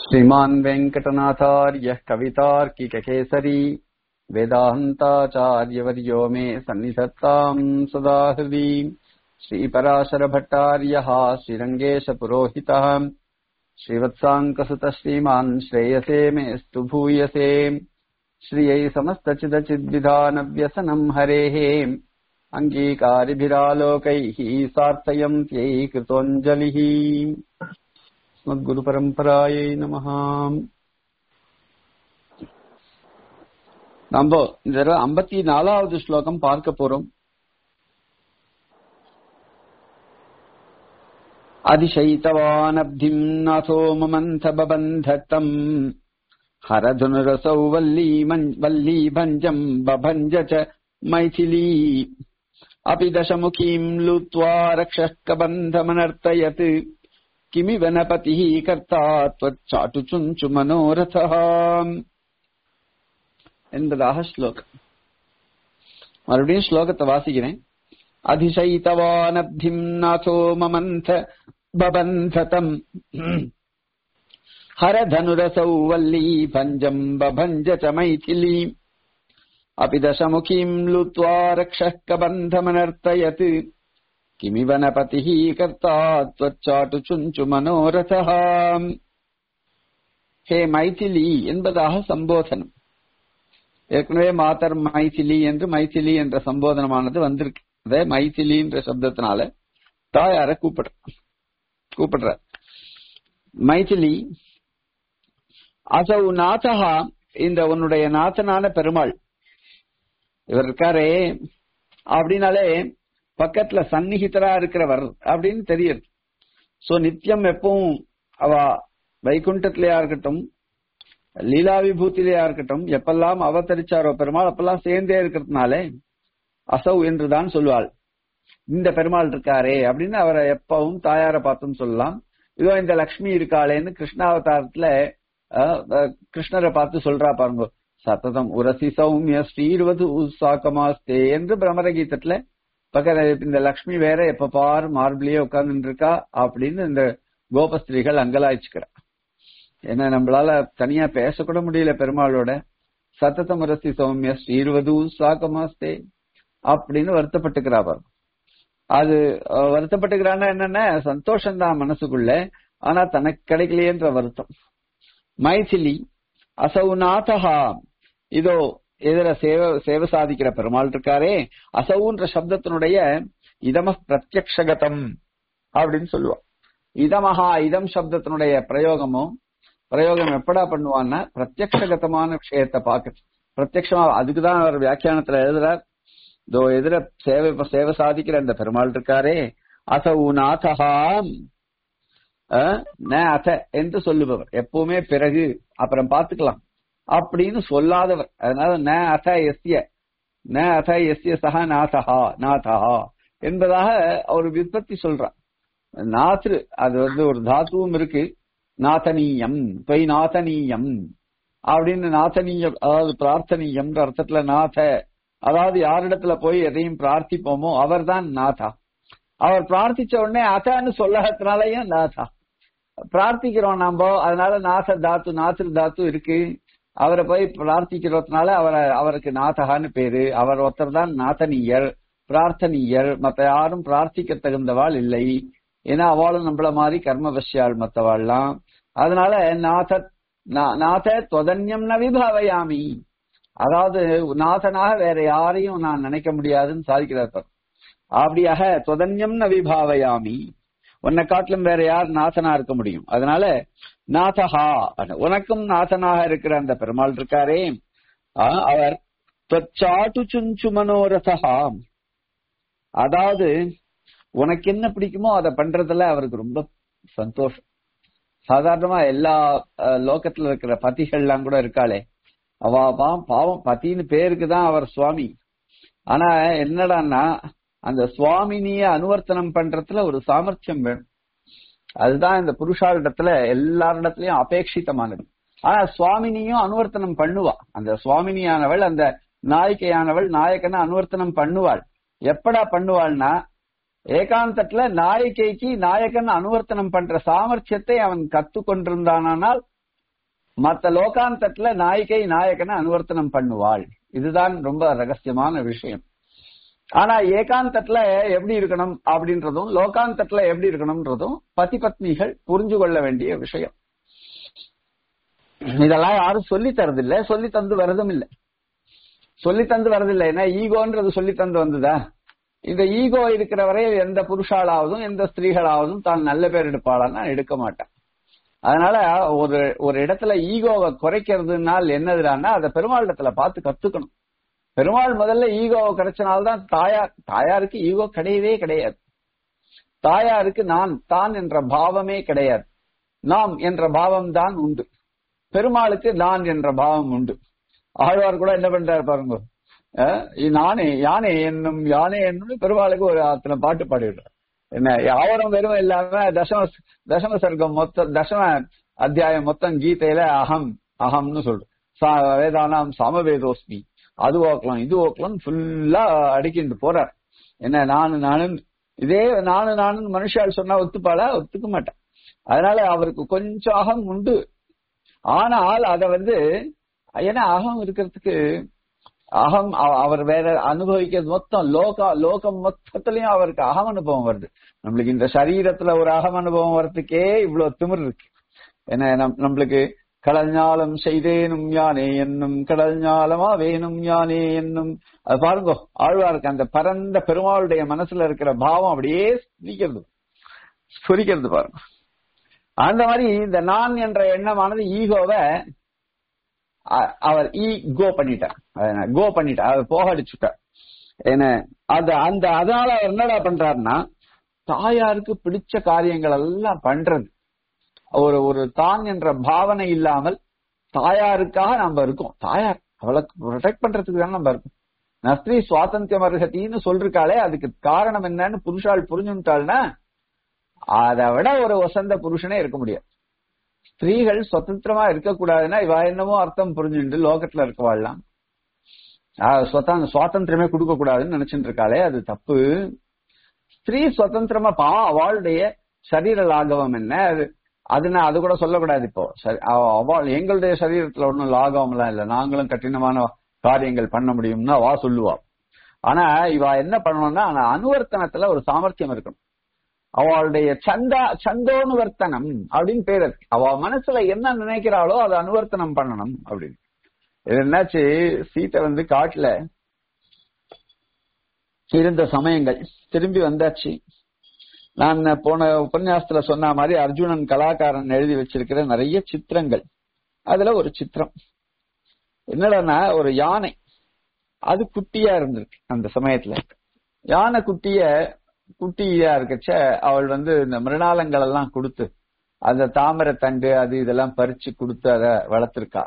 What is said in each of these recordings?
श्रीमान् वेङ्कटनाथार्यः कवितार्किककेसरी वेदान्ताचार्यवर्यो मे सन्निधत्ताम् सदा हृदि श्रीपराशरभट्टार्यः श्रीरङ्गेशपुरोहितः श्रीवत्साङ्कसुतः श्रीमान् श्रेयसे मेऽस्तु भूयसे श्रियै समस्तचिदचिद्विधानव्यसनम् हरेः अङ्गीकारिभिरालोकैः सार्थयन्त्यै कृतोऽञ्जलिः ஸ்மத்குருபரம்பராயை நமஹ நம்ம இந்த தடவை ஐம்பத்தி நாலாவது ஸ்லோகம் பார்க்க போறோம் அதிசைத்தவானப்திம் நாசோ மமந்த பபந்தத்தம் ஹரதுனுரசௌ வல்லி வல்லி பஞ்சம் பபஞ்ச ச மைथिली अपि दशमुखीम् लूत्वा रक्षः कबन्धमनर्तयत् किमिव न पतिः कर्ता त्वच्चाटुचुञ्चु मनोरथः என்பதாக ஸ்லோகம் மறுபடியும் ஸ்லோகத்தை வாசிக்கிறேன் அதிசைத்தவானப்திம் நாசோ மமந்த பபந்ததம் ஹரதனுரசௌ வல்லி பஞ்சம் பபஞ்ச ச மைथिली अपि दशमुखीम् लुत्वा रक्षः कबन्धमनर्तयत् किमिव न पतिः कर्ता त्वच्चाटु சுஞ்சு மனோரதः ஹே மைதிலி என்பதாக சம்போதனம் ஏற்கனவே மாதர் மைதிலி என்று மைதிலி என்ற சம்போதனமானது வந்திருக்கு அதே மைதிலி என்ற சப்தத்தினால தாயார கூப்பிடுற கூப்பிடுற மைதிலி அசௌ நாதகா இந்த உன்னுடைய நாதனான பெருமாள் இவர் இருக்காரே அப்படின்னாலே பக்கத்துல சந்நிகிதரா இருக்கிறவர் அப்படின்னு தெரியுது சோ நித்தியம் எப்பவும் அவ வைகுண்டத்திலேயா இருக்கட்டும் லீலா விபூத்திலேயா இருக்கட்டும் எப்பெல்லாம் அவதரிச்சாரோ பெருமாள் அப்பெல்லாம் சேர்ந்தே இருக்கிறதுனாலே அசௌ என்றுதான் சொல்லுவாள் இந்த பெருமாள் இருக்காரே அப்படின்னு அவரை எப்பவும் தாயார பார்த்தும் சொல்லலாம் இதோ இந்த லக்ஷ்மி இருக்காளேன்னு கிருஷ்ணாவதாரத்துல கிருஷ்ணரை பார்த்து சொல்றா பாருங்க சத்ததம் உரசி சௌமிய ஸ்ரீருவது உசாக்கமாஸ்தே என்று பிரமரகீதத்துல பக்கத்துல இந்த லக்ஷ்மி வேற எப்ப பாரு மார்பிளியே உட்கார்ந்து இருக்கா அப்படின்னு இந்த கோபஸ்திரீகள் அங்கலாய்ச்சுக்கிறா ஏன்னா நம்மளால தனியா பேசக்கூட முடியல பெருமாளோட சத்தத முரசி சௌமிய ஸ்ரீருவது சாக்கமாஸ்தே அப்படின்னு வருத்தப்பட்டுக்கிறா பாரு அது வருத்தப்பட்டுக்கிறான்னா என்னன்னா சந்தோஷம்தான் மனசுக்குள்ள ஆனா தனக்கு கிடைக்கலையேன்ற வருத்தம் மைதிலி அசௌநாதகா இதோ எதிர சேவ சேவை சாதிக்கிற பெருமாள் இருக்காரே அசவுன்ற சப்தத்தினுடைய இதம பிரத்யக்ஷகதம் அப்படின்னு சொல்லுவான் இதமஹா இதம் சப்தத்தினுடைய பிரயோகமும் பிரயோகம் எப்படா பண்ணுவான்னா பிரத்யக்ஷகதமான விஷயத்தை பார்க்க பிரத்யக்ஷமா அதுக்குதான் அவர் வியாக்கியானத்துல எழுதுறார் இதோ எதிர சேவை சேவை சாதிக்கிற அந்த பெருமாள் இருக்காரே அசவு நாதகா அத என்று சொல்லுபவர் எப்பவுமே பிறகு அப்புறம் பார்த்துக்கலாம் அப்படின்னு சொல்லாதவர் அதனால ந அத எஸ்ய ந அத எஸ்ய சக நாதஹா நாதஹா என்பதாக அவர் விற்பத்தி சொல்றார் நாத்ரு அது வந்து ஒரு தாத்துவும் இருக்கு நாதனீயம் தொய் நாதனீயம் அப்படின்னு நாதனீயம் அதாவது பிரார்த்தனீயம்ன்ற அர்த்தத்துல நாத அதாவது யாரிடத்துல போய் எதையும் பிரார்த்திப்போமோ அவர் தான் நாதா அவர் பிரார்த்திச்ச உடனே அதான்னு சொல்லாததுனாலயும் நாதா பிரார்த்திக்கிறோம் நாம அதனால நாச தாத்து நாத்திரு தாத்து இருக்கு அவரை போய் பிரார்த்திக்கிறதுனால அவரை அவருக்கு நாதகான்னு பேரு அவர் ஒருத்தர் தான் நாதனீயர் பிரார்த்தனீயர் மத்த யாரும் பிரார்த்திக்க தகுந்தவாள் இல்லை ஏன்னா அவளும் நம்மள மாதிரி கர்மவசியாள் மத்தவாள்லாம் அதனால நாத நாத தொதன்யம் ந விபாவையாமி அதாவது நாதனாக வேற யாரையும் நான் நினைக்க முடியாதுன்னு சாதிக்கிறார் அப்படியாக தொதன்யம் ந விபாவையாமி உன்னை காட்டிலும் வேற யார் நாதனா இருக்க முடியும் அதனால நாதஹா உனக்கும் நாதனாக இருக்கிற அந்த பெருமாள் இருக்காரே அவர் தொச்சாட்டு சுஞ்சு மனோரதா அதாவது உனக்கு என்ன பிடிக்குமோ அதை பண்றதுல அவருக்கு ரொம்ப சந்தோஷம் சாதாரணமா எல்லா லோகத்துல இருக்கிற பதிகள்லாம் கூட இருக்காளே அவா பாவம் பதின்னு பேருக்கு தான் அவர் சுவாமி ஆனா என்னடான்னா அந்த சுவாமினிய அனுவர்த்தனம் பண்றதுல ஒரு சாமர்த்தியம் வேணும் அதுதான் இந்த புருஷாரிடத்துல எல்லாரிடத்துலயும் அபேட்சிதமானது ஆனா சுவாமினியும் அனுவர்த்தனம் பண்ணுவா அந்த சுவாமினியானவள் அந்த நாயிக்கையானவள் நாயக்கனை அனுவர்த்தனம் பண்ணுவாள் எப்படா பண்ணுவாள்னா ஏகாந்தத்துல நாயகிக்கு நாயகன் அனுவர்த்தனம் பண்ற சாமர்த்தியத்தை அவன் கத்து கொண்டிருந்தானால் மத்த லோகாந்தத்துல நாயிகை நாயகனை அனுவர்த்தனம் பண்ணுவாள் இதுதான் ரொம்ப ரகசியமான விஷயம் ஆனா ஏகாந்தத்துல எப்படி இருக்கணும் அப்படின்றதும் லோகாந்தத்துல எப்படி இருக்கணும்ன்றதும் பதி பத்னிகள் புரிஞ்சு கொள்ள வேண்டிய விஷயம் இதெல்லாம் யாரும் சொல்லி தரதில்லை சொல்லி தந்து வரதும் இல்லை சொல்லி தந்து வரதில்லை ஏன்னா ஈகோன்றது சொல்லி தந்து வந்ததா இந்த ஈகோ இருக்கிற வரையில் எந்த புருஷாலாவதும் எந்த ஸ்திரீகளாவதும் தான் நல்ல பேர் எடுப்பாளான்னா எடுக்க மாட்டான் அதனால ஒரு ஒரு இடத்துல ஈகோவை குறைக்கிறதுனால் என்னதுடான்னா அதை பெருமாள் இடத்துல பார்த்து கத்துக்கணும் பெருமாள் முதல்ல ஈகோவை கிடைச்சனால்தான் தாயார் தாயாருக்கு ஈகோ கிடையவே கிடையாது தாயாருக்கு நான் தான் என்ற பாவமே கிடையாது நாம் என்ற பாவம் தான் உண்டு பெருமாளுக்கு நான் என்ற பாவம் உண்டு ஆழ்வார் கூட என்ன பண்றாரு பாருங்க அஹ் நானே யானே என்னும் யானே என்னும் பெருமாளுக்கு ஒரு அத்தனை பாட்டு பாடிடுறார் என்ன ஆவரம் வெறும் இல்லாம தசம தசம சர்க்கம் மொத்தம் தசம அத்தியாயம் மொத்தம் கீதையில அகம் அகம்னு சொல்றோம் சா- வேதானாம் சமவேதோஸ்மி அது ஓக்கலாம் இது ஓக்கலாம் ஃபுல்லா அடிக்கிட்டு போறார் என்ன நானு நானும் இதே நானு நானும் மனுஷால் சொன்னா ஒத்துப்பாளா ஒத்துக்க மாட்டான் அதனால அவருக்கு கொஞ்சம் அகம் உண்டு ஆனால் அத வந்து ஏன்னா அகம் இருக்கிறதுக்கு அகம் அவ- அவர் வேற அனுபவிக்கிறது மொத்தம் லோக லோகம் மொத்தத்திலயும் அவருக்கு அகம் அனுபவம் வருது நம்மளுக்கு இந்த சரீரத்துல ஒரு அகம் அனுபவம் வர்றதுக்கே இவ்வளவு திமிர் இருக்கு ஏன்னா நம்- நம்மளுக்கு கடல் ஞாலம் செய்தேனும் யானே என்னும் கடல் ஞாலமா வேணும் யானே என்னும் அது பாருங்க ஆழ்வாருக்கு அந்த பரந்த பெருமாளுடைய மனசுல இருக்கிற பாவம் அப்படியே ஸ்புரிக்கிறது ஸ்புரிக்கிறது பாருங்க அந்த மாதிரி இந்த நான் என்ற எண்ணமானது ஈகோவை அ- அவர் ஈ கோ பண்ணிட்டார் கோ பண்ணிட்டார் அவர் போக அடிச்சுட்டார் என்ன அந்த அந்த அதனால அவர் என்னடா பண்றாருன்னா தாயாருக்கு பிடிச்ச காரியங்கள் எல்லாம் பண்றது ஒரு ஒரு தான் என்ற பாவனை இல்லாமல் தாயாருக்காக நம்ம இருக்கோம் தாயார் அவளுக்கு ப்ரொடெக்ட் பண்றதுக்கு தான் நம்ம இருக்கோம் நஸ்திரி சுவாதந்தியம் அருகத்தின்னு சொல்லிருக்காளே அதுக்கு காரணம் என்னன்னு புருஷால் புரிஞ்சுட்டாள்னா அதை விட ஒரு வசந்த புருஷனே இருக்க முடியாது ஸ்திரீகள் சுதந்திரமா இருக்கக்கூடாதுன்னா இவ என்னமோ அர்த்தம் புரிஞ்சுட்டு லோகத்துல இருக்கவாள்லாம் சுவாதந்திரமே கொடுக்க கூடாதுன்னு நினைச்சிட்டு இருக்காளே அது தப்பு ஸ்திரீ சுதந்திரமா பா அவளுடைய சரீர லாகவம் என்ன அது அதுனா அது கூட சொல்லக்கூடாது இப்போ சரி, அவ- அவள் எங்களுடைய சரீரத்துல ஒண்ணும் லாகவம் எல்லாம் இல்ல நாங்களும் கடினமான காரியங்கள் பண்ண முடியும்னு அவ சொல்லுவா ஆனா இவ என்ன பண்ணணும்னா ஆனா அனுவர்த்தனத்துல ஒரு சாமர்த்தியம் இருக்கணும் அவளுடைய சந்தா சந்தோனுவர்த்தனம் அப்படின்னு பேர் இருக்கு அவ மனசுல என்ன நினைக்கிறாளோ அதை அனுவர்த்தனம் பண்ணணும் அப்படின்னு இது என்னாச்சு சீத்தை வந்து காட்டுல இருந்த சமயங்கள் திரும்பி வந்தாச்சு நான் போன உபன்யாசத்துல சொன்ன மாதிரி அர்ஜுனன் கலாகாரன் எழுதி வச்சிருக்கிற நிறைய சித்திரங்கள் அதுல ஒரு சித்திரம் என்னடான்னா ஒரு யானை அது குட்டியா இருந்திருக்கு அந்த சமயத்துல யானை குட்டிய குட்டியா இருக்கச்ச அவள் வந்து இந்த மிருணாலங்கள் எல்லாம் கொடுத்து அந்த தாமரை தண்டு அது இதெல்லாம் பறிச்சு கொடுத்து அதை வளர்த்திருக்கா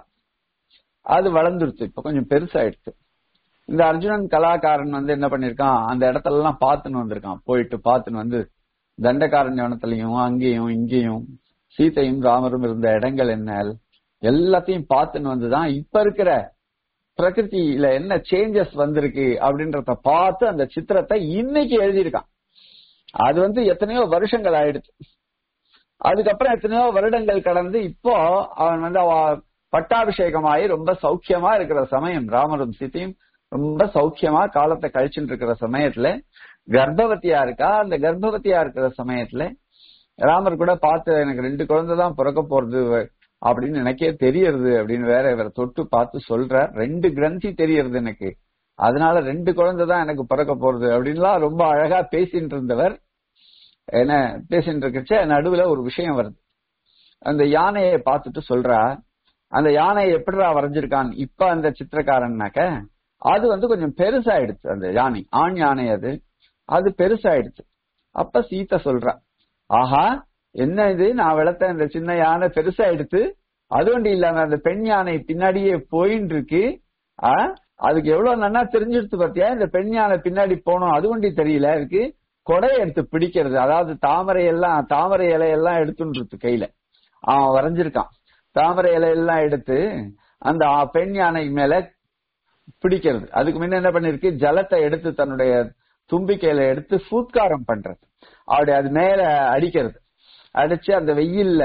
அது வளர்ந்துருச்சு இப்ப கொஞ்சம் பெருசாயிடுச்சு இந்த அர்ஜுனன் கலாகாரன் வந்து என்ன பண்ணிருக்கான் அந்த இடத்துல எல்லாம் பார்த்துன்னு வந்திருக்கான் போயிட்டு பார்த்துன்னு வந்து தண்டகாரண்யவனத்திலையும் அங்கேயும் இங்கேயும் சீதையும் ராமரும் இருந்த இடங்கள் என்ன எல்லாத்தையும் பார்த்துன்னு வந்துதான் இப்ப இருக்கிற பிரகிருதியில என்ன சேஞ்சஸ் வந்திருக்கு அப்படின்றத பார்த்து அந்த சித்திரத்தை இன்னைக்கு எழுதியிருக்கான் அது வந்து எத்தனையோ வருஷங்கள் ஆயிடுச்சு அதுக்கப்புறம் எத்தனையோ வருடங்கள் கடந்து இப்போ அவன் வந்து அவ பட்டாபிஷேகமாயி ரொம்ப சௌக்கியமா இருக்கிற சமயம் ராமரும் சீதையும் ரொம்ப சௌக்கியமா காலத்தை கழிச்சுட்டு இருக்கிற சமயத்துல கர்ப்பவதியா இருக்கா அந்த கர்ப்பவதியா இருக்கிற சமயத்துல ராமர் கூட பார்த்து எனக்கு ரெண்டு குழந்தை தான் பிறக்க போறது அப்படின்னு எனக்கே தெரியறது அப்படின்னு வேற இவரை தொட்டு பார்த்து சொல்றார் ரெண்டு கிரந்தி தெரியறது எனக்கு அதனால ரெண்டு குழந்தை தான் எனக்கு பிறக்க போறது அப்படின்லாம் ரொம்ப அழகா பேசிட்டு இருந்தவர் என்ன பேசிட்டு இருக்கச்ச நடுவுல ஒரு விஷயம் வருது அந்த யானையை பார்த்துட்டு சொல்றா அந்த யானையை எப்படிடா வரைஞ்சிருக்கான் இப்ப அந்த சித்திரக்காரன்னாக்க அது வந்து கொஞ்சம் பெருசாயிடுச்சு அந்த யானை ஆண் யானை அது அது பெருசாயிடுச்சு அப்ப சீத்தை சொல்றா ஆஹா என்ன இது நான் வளர்த்த இந்த சின்ன யானை பெருசாயிடுச்சு அது ஒண்டி இல்லாம அந்த பெண் யானை பின்னாடியே போயின்னு இருக்கு ஆ, அதுக்கு எவ்வளவு நன்னா தெரிஞ்சிருச்சு பாத்தியா இந்த பெண் யானை பின்னாடி போனோம் அது ஒண்டி தெரியல இருக்கு கொடை எடுத்து பிடிக்கிறது அதாவது தாமரை எல்லாம் தாமரை இலையெல்லாம் எடுத்துட்டு கையில அவன் வரைஞ்சிருக்கான் தாமரை இலையெல்லாம் எடுத்து அந்த ஆ- பெண் யானை மேல பிடிக்கிறது அதுக்கு முன்ன என்ன பண்ணிருக்கு ஜலத்தை எடுத்து தன்னுடைய தும்பிக்கையில எடுத்து சூத்காரம் பண்றது அப்படி அது மேல அடிக்கிறது அடிச்சு அந்த வெயில்ல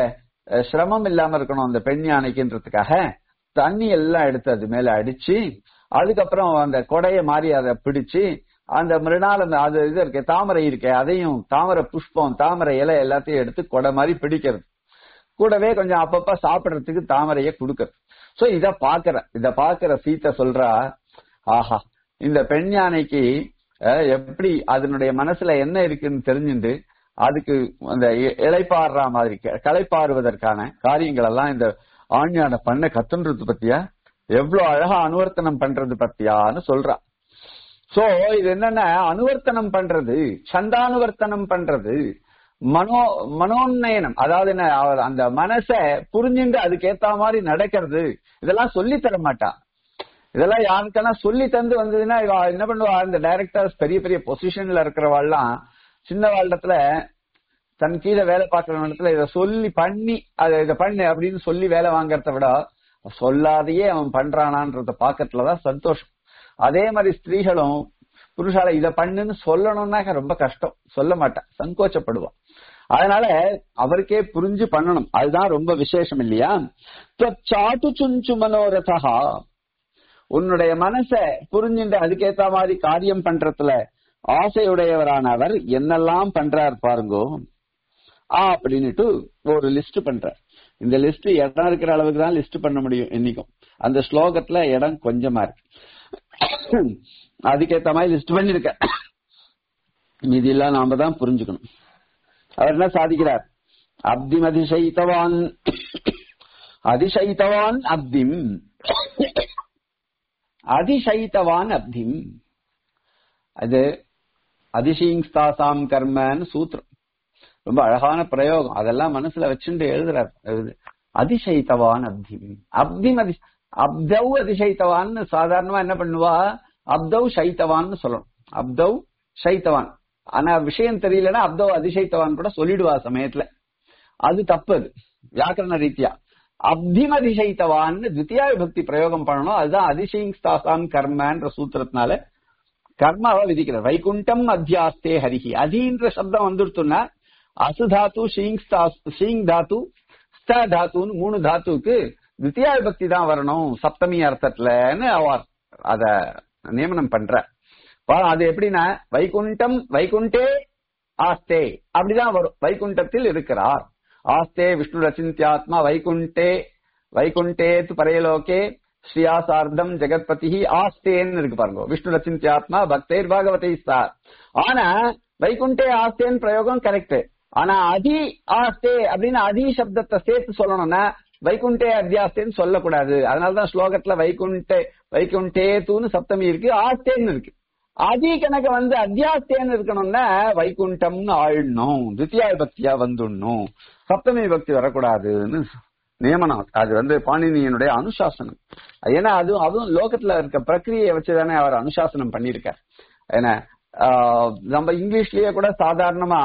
அஹ், சிரமம் இல்லாம இருக்கணும் அந்த பெண் யானைக்குன்றதுக்காக தண்ணி எல்லாம் எடுத்து அது மேல அடிச்சு அதுக்கப்புறம் அந்த கொடைய மாதிரி அதை பிடிச்சு அந்த மிருணால் அந்த அது இது இருக்கே தாமரை இருக்கே அதையும் தாமரை புஷ்பம் தாமரை இலை எல்லாத்தையும் எடுத்து கொடை மாதிரி பிடிக்கிறது கூடவே கொஞ்சம் அப்பப்ப சாப்பிடுறதுக்கு தாமரைய கொடுக்கறது சோ இத பாக்குற இத பாக்குற சீத்தை சொல்றா ஆஹா இந்த பெண் யானைக்கு அஹ், எப்படி அதனுடைய மனசுல என்ன இருக்குன்னு தெரிஞ்சுண்டு அதுக்கு அந்த இ- இளைப்பாறுற மாதிரி க- களைப்பாறுவதற்கான காரியங்கள் எல்லாம் இந்த ஆண் யானை பண்ண கத்துன்றது பத்தியா எவ்வளவு அழகா அனுவர்த்தனம் பண்றது பத்தியான்னு சொல்றா சோ இது என்னன்னா அனுவர்த்தனம் பண்றது சந்தானுவர்த்தனம் பண்றது மனோ மனோநயனம் அதாவது என்ன அவர் அந்த மனச புரிஞ்சுண்டு அதுக்கு ஏத்த மாதிரி நடக்கிறது இதெல்லாம் சொல்லி தர மாட்டா இதெல்லாம் யாருக்கென்னா சொல்லி தந்து வந்ததுன்னா இவ என்ன பண்ணுவா இந்த டைரக்டர்ஸ் பெரிய பெரிய பொசிஷன்ல இருக்கிறவாள்லாம் சின்ன வாழ்டத்துல தன் கீழே வேலை பார்க்கிற இடத்துல இதை சொல்லி பண்ணி அதை இதை பண்ணு அப்படின்னு சொல்லி வேலை வாங்குறத விட சொல்லாதையே அவன் பண்றானான்றத பாக்கறதுலதான் சந்தோஷம் அதே மாதிரி ஸ்திரீகளும் புருஷால இத பண்ணுன்னு சொல்லணும்னாக்க ரொம்ப கஷ்டம் சொல்ல மாட்டான் சங்கோச்சப்படுவான் அதனால அவருக்கே புரிஞ்சு பண்ணணும் அதுதான் ரொம்ப விசேஷம் இல்லையா சாட்டு சுஞ்சு மனோரதா உன்னுடைய மனச புரிஞ்சுட்டு அதுக்கேத்த மாதிரி காரியம் பண்றதுல ஆசையுடையவரான அவர் என்னெல்லாம் பண்றார் பாருங்கோ ஆ அப்படின்னுட்டு ஒரு லிஸ்ட் பண்றார் இந்த லிஸ்ட் இடம் இருக்கிற அளவுக்கு தான் லிஸ்ட் பண்ண முடியும் என்னைக்கும் அந்த ஸ்லோகத்துல இடம் கொஞ்சமா இருக்கு அதுக்கேத்த மாதிரி லிஸ்ட் பண்ணிருக்க மீதி எல்லாம் நாம தான் புரிஞ்சுக்கணும் அவர் என்ன சாதிக்கிறார் அப்திம் அதிசயித்தவான் அதிசயித்தவான் அப்திம் அதிசயித்தவான் அப்திம் அது அதிசயிங்ஸ்தாசாம் கர்மன்னு சூத்திரம் ரொம்ப அழகான பிரயோகம் அதெல்லாம் மனசுல வச்சுட்டு எழுதுறார் அது அதிசயித்தவான் அப்திம் அப்திம் அதி அப்தவ் அதிசயித்தவான்னு சாதாரணமா என்ன பண்ணுவா அப்தவ் சைத்தவான்னு சொல்லணும் அப்தவ் சைத்தவான் ஆனா விஷயம் தெரியலன்னா அப்தவ் அதிசயித்தவான் கூட சொல்லிடுவா சமயத்துல அது தப்பு அது வியாக்கரண ரீதியா அப்திம் அதிசயித்தவான்னு தித்தியா விபக்தி பிரயோகம் பண்ணணும் அதுதான் அதிசயிங்ஸ்தாசாம் கர்மன்ற சூத்திரத்தினால கர்மாவை விதிக்கிறார் வைகுண்டம் அத்தியாஸ்தே ஹரிஹி அதின்ற சப்தம் வந்துடுத்துன்னா அசு தாத்து ஷீங் ஷீங் தாத்து ஸ்த தாத்துன்னு மூணு தாத்துக்கு தித்தியா விபக்தி தான் வரணும் சப்தமி அர்த்தத்துலன்னு அவர் அத நியமனம் பண்ற பாரு, அது எப்படின்னா வைகுண்டம் வைகுண்டே ஆஸ்தே அப்படிதான் வரும் வைகுண்டத்தில் இருக்கிறார் ஆஸ்தே விஷ்ணு ரச்சிந்தியாத்மா வைகுண்டே வைகுண்டேத்து பரையலோகே ஸ்ரீயாசார்த்தம் ஜெகத்பதி ஆஸ்தேன்னு இருக்கு பாருங்க விஷ்ணு ரச்சிந்தியாத்மா பக்தேர் பாகவதை சார் ஆனா வைகுண்டே ஆஸ்தேன்னு பிரயோகம் கரெக்ட் ஆனா அதி ஆஸ்தே அப்படின்னு அதி சப்தத்தை சேர்த்து சொல்லணும்னா வைகுண்டே அத்தியாஸ்தேன்னு சொல்லக்கூடாது அதனாலதான் ஸ்லோகத்துல வைகுண்டே வைகுண்டே தூன்னு சப்தமி இருக்கு ஆஸ்தேன்னு இருக்கு அதி கணக்கு வந்து அத்தியாஸ்தேன்னு இருக்கணும்னா வைகுண்டம்னு ஆயிடணும் தித்தியா பக்தியா வந்துடணும் சப்தமி பக்தி வரக்கூடாதுன்னு நியமனம் அது வந்து பாணினியனுடைய அனுசாசனம் ஏன்னா அதுவும் அதுவும் லோகத்துல இருக்க பிரக்கிரியை வச்சுதானே அவர் அனுசாசனம் பண்ணியிருக்கார் ஏன்னா ஆஹ், நம்ம இங்கிலீஷ்லயே கூட சாதாரணமா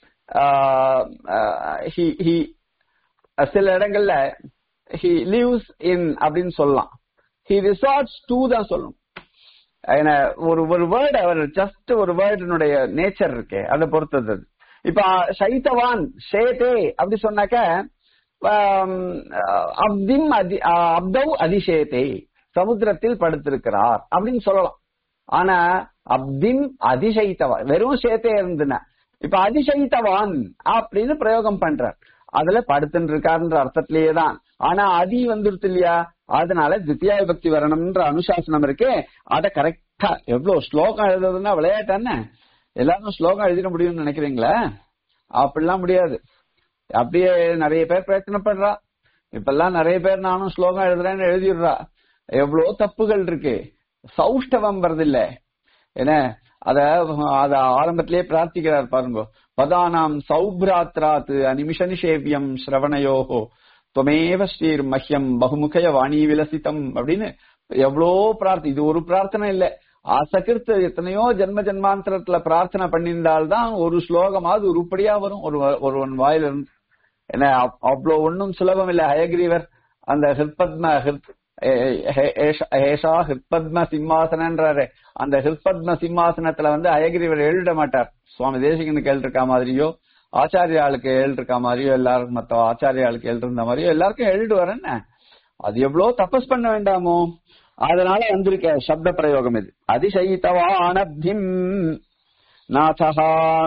ஆஹ், ஆஹ், he- he சில இடங்கள்ல ஹி லிவ்ஸ் இன் அப்படின்னு சொல்லலாம் ஹி ரிசார்ட்ஸ் டூ தான் சொல்லணும் ஏன்னா ஒரு ஒரு வேர்டு அவர் ஜஸ்ட் ஒரு வேர்டினுடைய நேச்சர் இருக்கே அதை பொறுத்தது அது. இப்ப சைத்தவான் ஷேதே அப்படி சொன்னாக்க ஆம், அப்திம் அதி அப்தவ் அதிசேதே சமுத்திரத்தில் படுத்திருக்கிறார் அப்படின்னு சொல்லலாம் ஆனா அப்திம் அதிசயித்தவான் வெறும் சேத்தே இருந்துன இப்ப அதிசயித்தவான் அப்படின்னு பிரயோகம் பண்றார் அதுல படுத்துன்னு இருக்காருன்ற அர்த்தத்திலேயே தான் ஆனா அதி வந்துருது இல்லையா அதனால தித்தியா விபக்தி வரணும்ன்ற அனுசாசனம் இருக்கே அத கரெக்டா எவ்வளவு ஸ்லோகம் எழுதுறதுன்னா விளையாட்டானே எல்லாரும் ஸ்லோகம் எழுதிட முடியும்னு நினைக்கிறீங்களா அப்படிலாம் முடியாது அப்படியே நிறைய பேர் பிரயத்தனப்படுறா இப்பெல்லாம் நிறைய பேர் நானும் ஸ்லோகம் எழுதுறேன்னு எழுதிடுறா எவ்வளவு தப்புகள் இருக்கு சௌஷ்டவம் வருதில்ல என்ன அத அத ஆரம்பத்திலேயே பிரார்த்திக்கிறார் பாருங்க பதானாம் சௌப்ராத்ராத் அனிமிஷ நிஷேவியம் ஸ்ரவணயோகோ துவமேவ ஸ்ரீர் மஹ்யம் பகுமுகய வாணி விலசிதம் அப்படின்னு எவ்வளோ பிரார்த்தி இது ஒரு பிரார்த்தனை இல்ல அசகிருத்து எத்தனையோ ஜென்ம ஜென்மாந்தரத்துல பிரார்த்தனை பண்ணியிருந்தால்தான் ஒரு ஸ்லோகமாவது உருப்படியா வரும் ஒரு ஒருவன் வாயிலிருந்து என்ன அவ்- அவ்வளவு ஒண்ணும் சுலபம் இல்ல ஹயக்ரீவர் அந்த ஹிருத்பத்ம ஹிருத் ஏ- ஹே- ஏஷ- ஏஷா ஹிருத்பத்ம சிம்மாசனன்றாரு அந்த ஹிருத்பத்ம சிம்மாசனத்துல வந்து ஹயக்ரீவர் எழுத மாட்டார் சுவாமி தேசிகனுக்கு எழுதிருக்க மாதிரியோ ஆச்சாரியாளுக்கு ஏழு இருக்க மாதிரியோ எல்லாருக்கும் மத்த ஆச்சாரியாளுக்கு ஏழு இருந்த மாதிரியோ எல்லாருக்கும் எழுடு வரேன்னு அது எவ்வளவு தபஸ் பண்ண வேண்டாமோ அதனால வந்திருக்க சப்த பிரயோகம் இது அதிசயித்தவானப்திம் நாதகா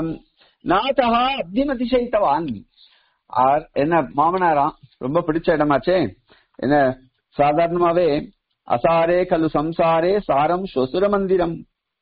நாதகா அப்திம் அதிசயித்தவான் ஆர் என்ன மாமனாராம் ரொம்ப பிடிச்ச இடமாச்சே என்ன சாதாரணமாவே அசாரே கலு சம்சாரே சாரம் ஸ்வசுர மந்திரம்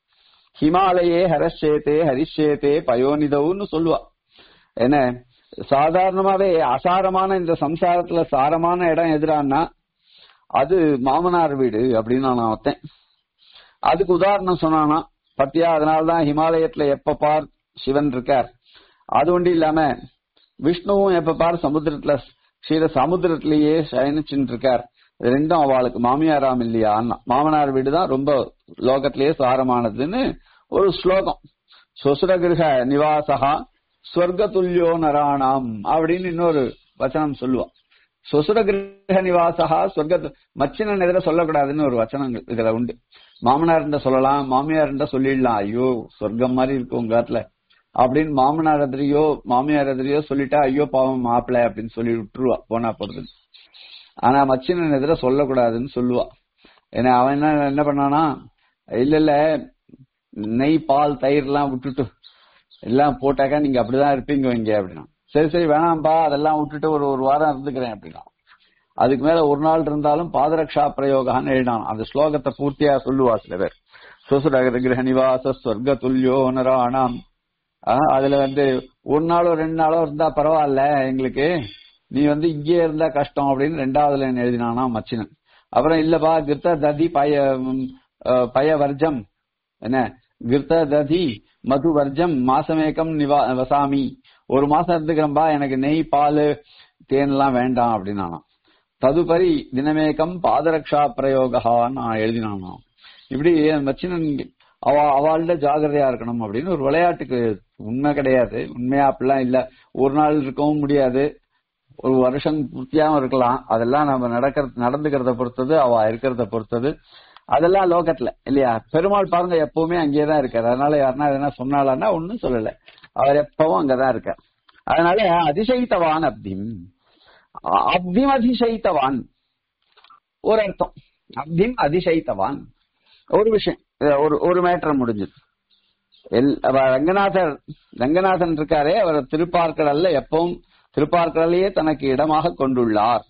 ஹிமாலயே ஹரஷேத்தே ஹரிஷேத்தே பயோனிதவுன்னு சொல்லுவா என்ன சாதாரணமாவே அசாரமான இந்த சம்சாரத்துல சாரமான இடம் எதிரான்னா அது மாமனார் வீடு அப்படின்னு நான் ஒத்தேன் அதுக்கு உதாரணம் சொன்னானா பத்தியா அதனாலதான் ஹிமாலயத்துல எப்ப பார் சிவன் இருக்கார் அது ஒன்றும் இல்லாம விஷ்ணுவும் எப்ப பார் சமுத்திரத்துல ஸ்ரீர சமுத்திரத்திலேயே சயனிச்சுட்டு இருக்கார் இது ரெண்டும் அவளுக்கு மாமியாராம் இல்லையா அண்ணா மாமனார் வீடு தான் ரொம்ப லோகத்திலேயே சாரமானதுன்னு ஒரு ஸ்லோகம் சொசுரகிரக நிவாசகா ஸ்வர்கதுல்யோ நராணாம் அப்படின்னு இன்னொரு வச்சனம் சொல்லுவான் சொசுரகிரக நிவாசகா சொர்க்க மச்சினன் எதிர சொல்லக்கூடாதுன்னு ஒரு வச்சனம் இதுல உண்டு மாமனார் இருந்தா சொல்லலாம் மாமியார் இருந்தா சொல்லிடலாம் ஐயோ சொர்க்கம் மாதிரி இருக்கு உங்க காட்டுல அப்படின்னு மாமனார் எதிரியோ மாமியார் எதிரியோ சொல்லிட்டா ஐயோ பாவம் மாப்பிள்ள அப்படின்னு சொல்லி விட்டுருவா போனா போறது ஆனா மச்சினன் எதிர சொல்லக்கூடாதுன்னு சொல்லுவா ஏன்னா அவன் என்ன என்ன பண்ணானா இல்ல இல்ல நெய் பால் தயிர் எல்லாம் விட்டுட்டு எல்லாம் போட்டாக்கா நீங்க அப்படிதான் இருப்பீங்க இங்க அப்படின்னா சரி சரி வேணாம்பா அதெல்லாம் விட்டுட்டு ஒரு ஒரு வாரம் இருந்துக்கிறேன் அப்படின்னா அதுக்கு மேல ஒரு நாள் இருந்தாலும் பாதரக்ஷா பிரயோகான்னு எழுதினான் அந்த ஸ்லோகத்தை பூர்த்தியா சொல்லுவா சில பேர் சுசுரகர கிரக நிவாச ஸ்வர்க துல்லியோ நராணாம் அதுல வந்து ஒரு நாளோ ரெண்டு நாளோ இருந்தா பரவாயில்ல எங்களுக்கு நீ வந்து இங்கே இருந்தா கஷ்டம் அப்படின்னு ரெண்டாவதுல என்ன எழுதினானா மச்சினன் அப்புறம் இல்லப்பா கிருத்த ததி பய பய வர்ஜம் என்ன கிருத்த ததி மது வர்ஜம் மாசமேக்கம் நிவா வசாமி ஒரு மாசம் இருந்துக்கிறம்பா எனக்கு நெய் பால் தேன் எல்லாம் வேண்டாம் அப்படின்னா ததுபரி தினமேக்கம் பாதரக்ஷா பிரயோகான்னு நான் எழுதினானா இப்படி மச்சினன் அவ அவள்கிட்ட ஜாகிரதையா இருக்கணும் அப்படின்னு ஒரு விளையாட்டுக்கு உண்மை கிடையாது உண்மையா அப்படிலாம் இல்ல ஒரு நாள் இருக்கவும் முடியாது ஒரு வருஷம் பூர்த்தியாவும் இருக்கலாம் அதெல்லாம் நம்ம நடக்கிறது நடந்துக்கிறத பொறுத்தது அவ இருக்கிறத பொறுத்தது அதெல்லாம் லோகத்துல இல்லையா பெருமாள் பாருங்க எப்பவுமே அங்கேயேதான் இருக்காரு அதனால யாருன்னா எதனா சொன்னாலன்னா ஒன்னும் சொல்லல அவர் எப்பவும் அங்கதான் இருக்கார் அதனால அதிசயித்தவான் அப்திம் அப்திம் அதிசயித்தவான் ஒரு அர்த்தம் அப்திம் அதிசயித்தவான் ஒரு விஷயம் ஒரு ஒரு மேட்டர் முடிஞ்சது ரங்கநாதர் ரங்கநாதன் இருக்காரே அவர் திருப்பார்க்கடல்ல எப்பவும் திருப்பார்க்கடலையே தனக்கு இடமாக கொண்டுள்ளார்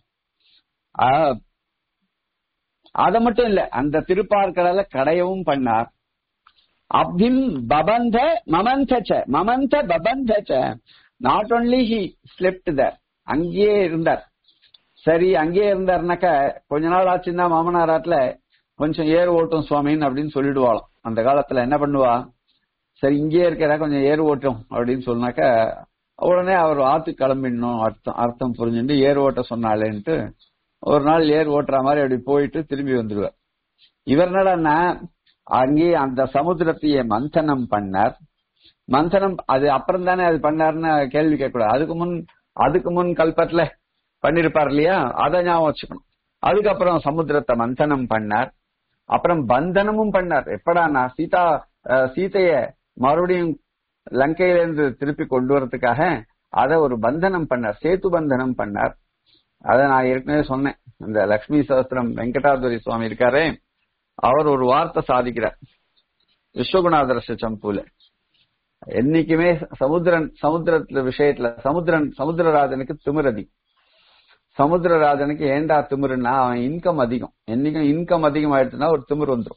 அத மட்டும் இல்ல அந்த திருப்பார்க்கடல கடையவும் பண்ணார் அப்திம் பபந்த மமந்தச்ச மமந்த பபந்தச்ச not only he slept there அங்கேயே இருந்தார் சரி அங்கேயே இருந்தாருனாக்க கொஞ்ச நாள் ஆச்சுன்னா மாமனாராட்ல கொஞ்சம் ஏர் ஓட்டும் சுவாமின்னு அப்படின்னு சொல்லிடுவாளாம் அந்த காலத்துல என்ன பண்ணுவா சரி இங்கேயே இருக்கிறா கொஞ்சம் ஏர் ஓட்டும் அப்படின்னு சொன்னாக்க உடனே அவர் ஆத்து கிளம்பிடணும் அர்த்தம் அர்த்தம் புரிஞ்சுட்டு ஏர் ஓட்ட சொன்னாலேன்ட்டு ஒரு நாள் ஏர் ஓட்டுற மாதிரி அப்படி போயிட்டு திரும்பி வந்துடுவார் இவர் என்னடா அங்கேயே அந்த சமுத்திரத்தையே மந்தனம் பண்ணார் மந்தனம் அது அப்புறம் தானே அது பண்ணாருன்னு கேள்வி கேட்கக்கூடாது அதுக்கு முன் அதுக்கு முன் கல்பத்துல பண்ணிருப்பார் இல்லையா அதை ஞாபகம் வச்சுக்கணும் அதுக்கப்புறம் சமுத்திரத்தை மந்தனம் பண்ணார் அப்புறம் பந்தனமும் பண்ணார் எப்படானா சீதா சீதைய மறுபடியும் லங்கையிலிருந்து திருப்பி கொண்டு வரதுக்காக அதை ஒரு பந்தனம் பண்ணார் சேத்து பந்தனம் பண்ணார் அதை நான் ஏற்கனவே சொன்னேன் இந்த லக்ஷ்மி சகஸ்திரம் வெங்கடாதுரி சுவாமி இருக்காரே அவர் ஒரு வார்த்தை சாதிக்கிறார் விஸ்வகுணாதர்ஷ சம்பூல என்னைக்குமே சமுத்திரன் சமுத்திரத்துல விஷயத்துல சமுத்திரன் சமுத்திரராஜனுக்கு திமிரதி சமுத்திரராஜனுக்கு ஏண்டா திமிருன்னா அவன் இன்கம் அதிகம் என்னைக்கும் இன்கம் அதிகம் ஆயிடுச்சுன்னா ஒரு திமிர் வந்துடும்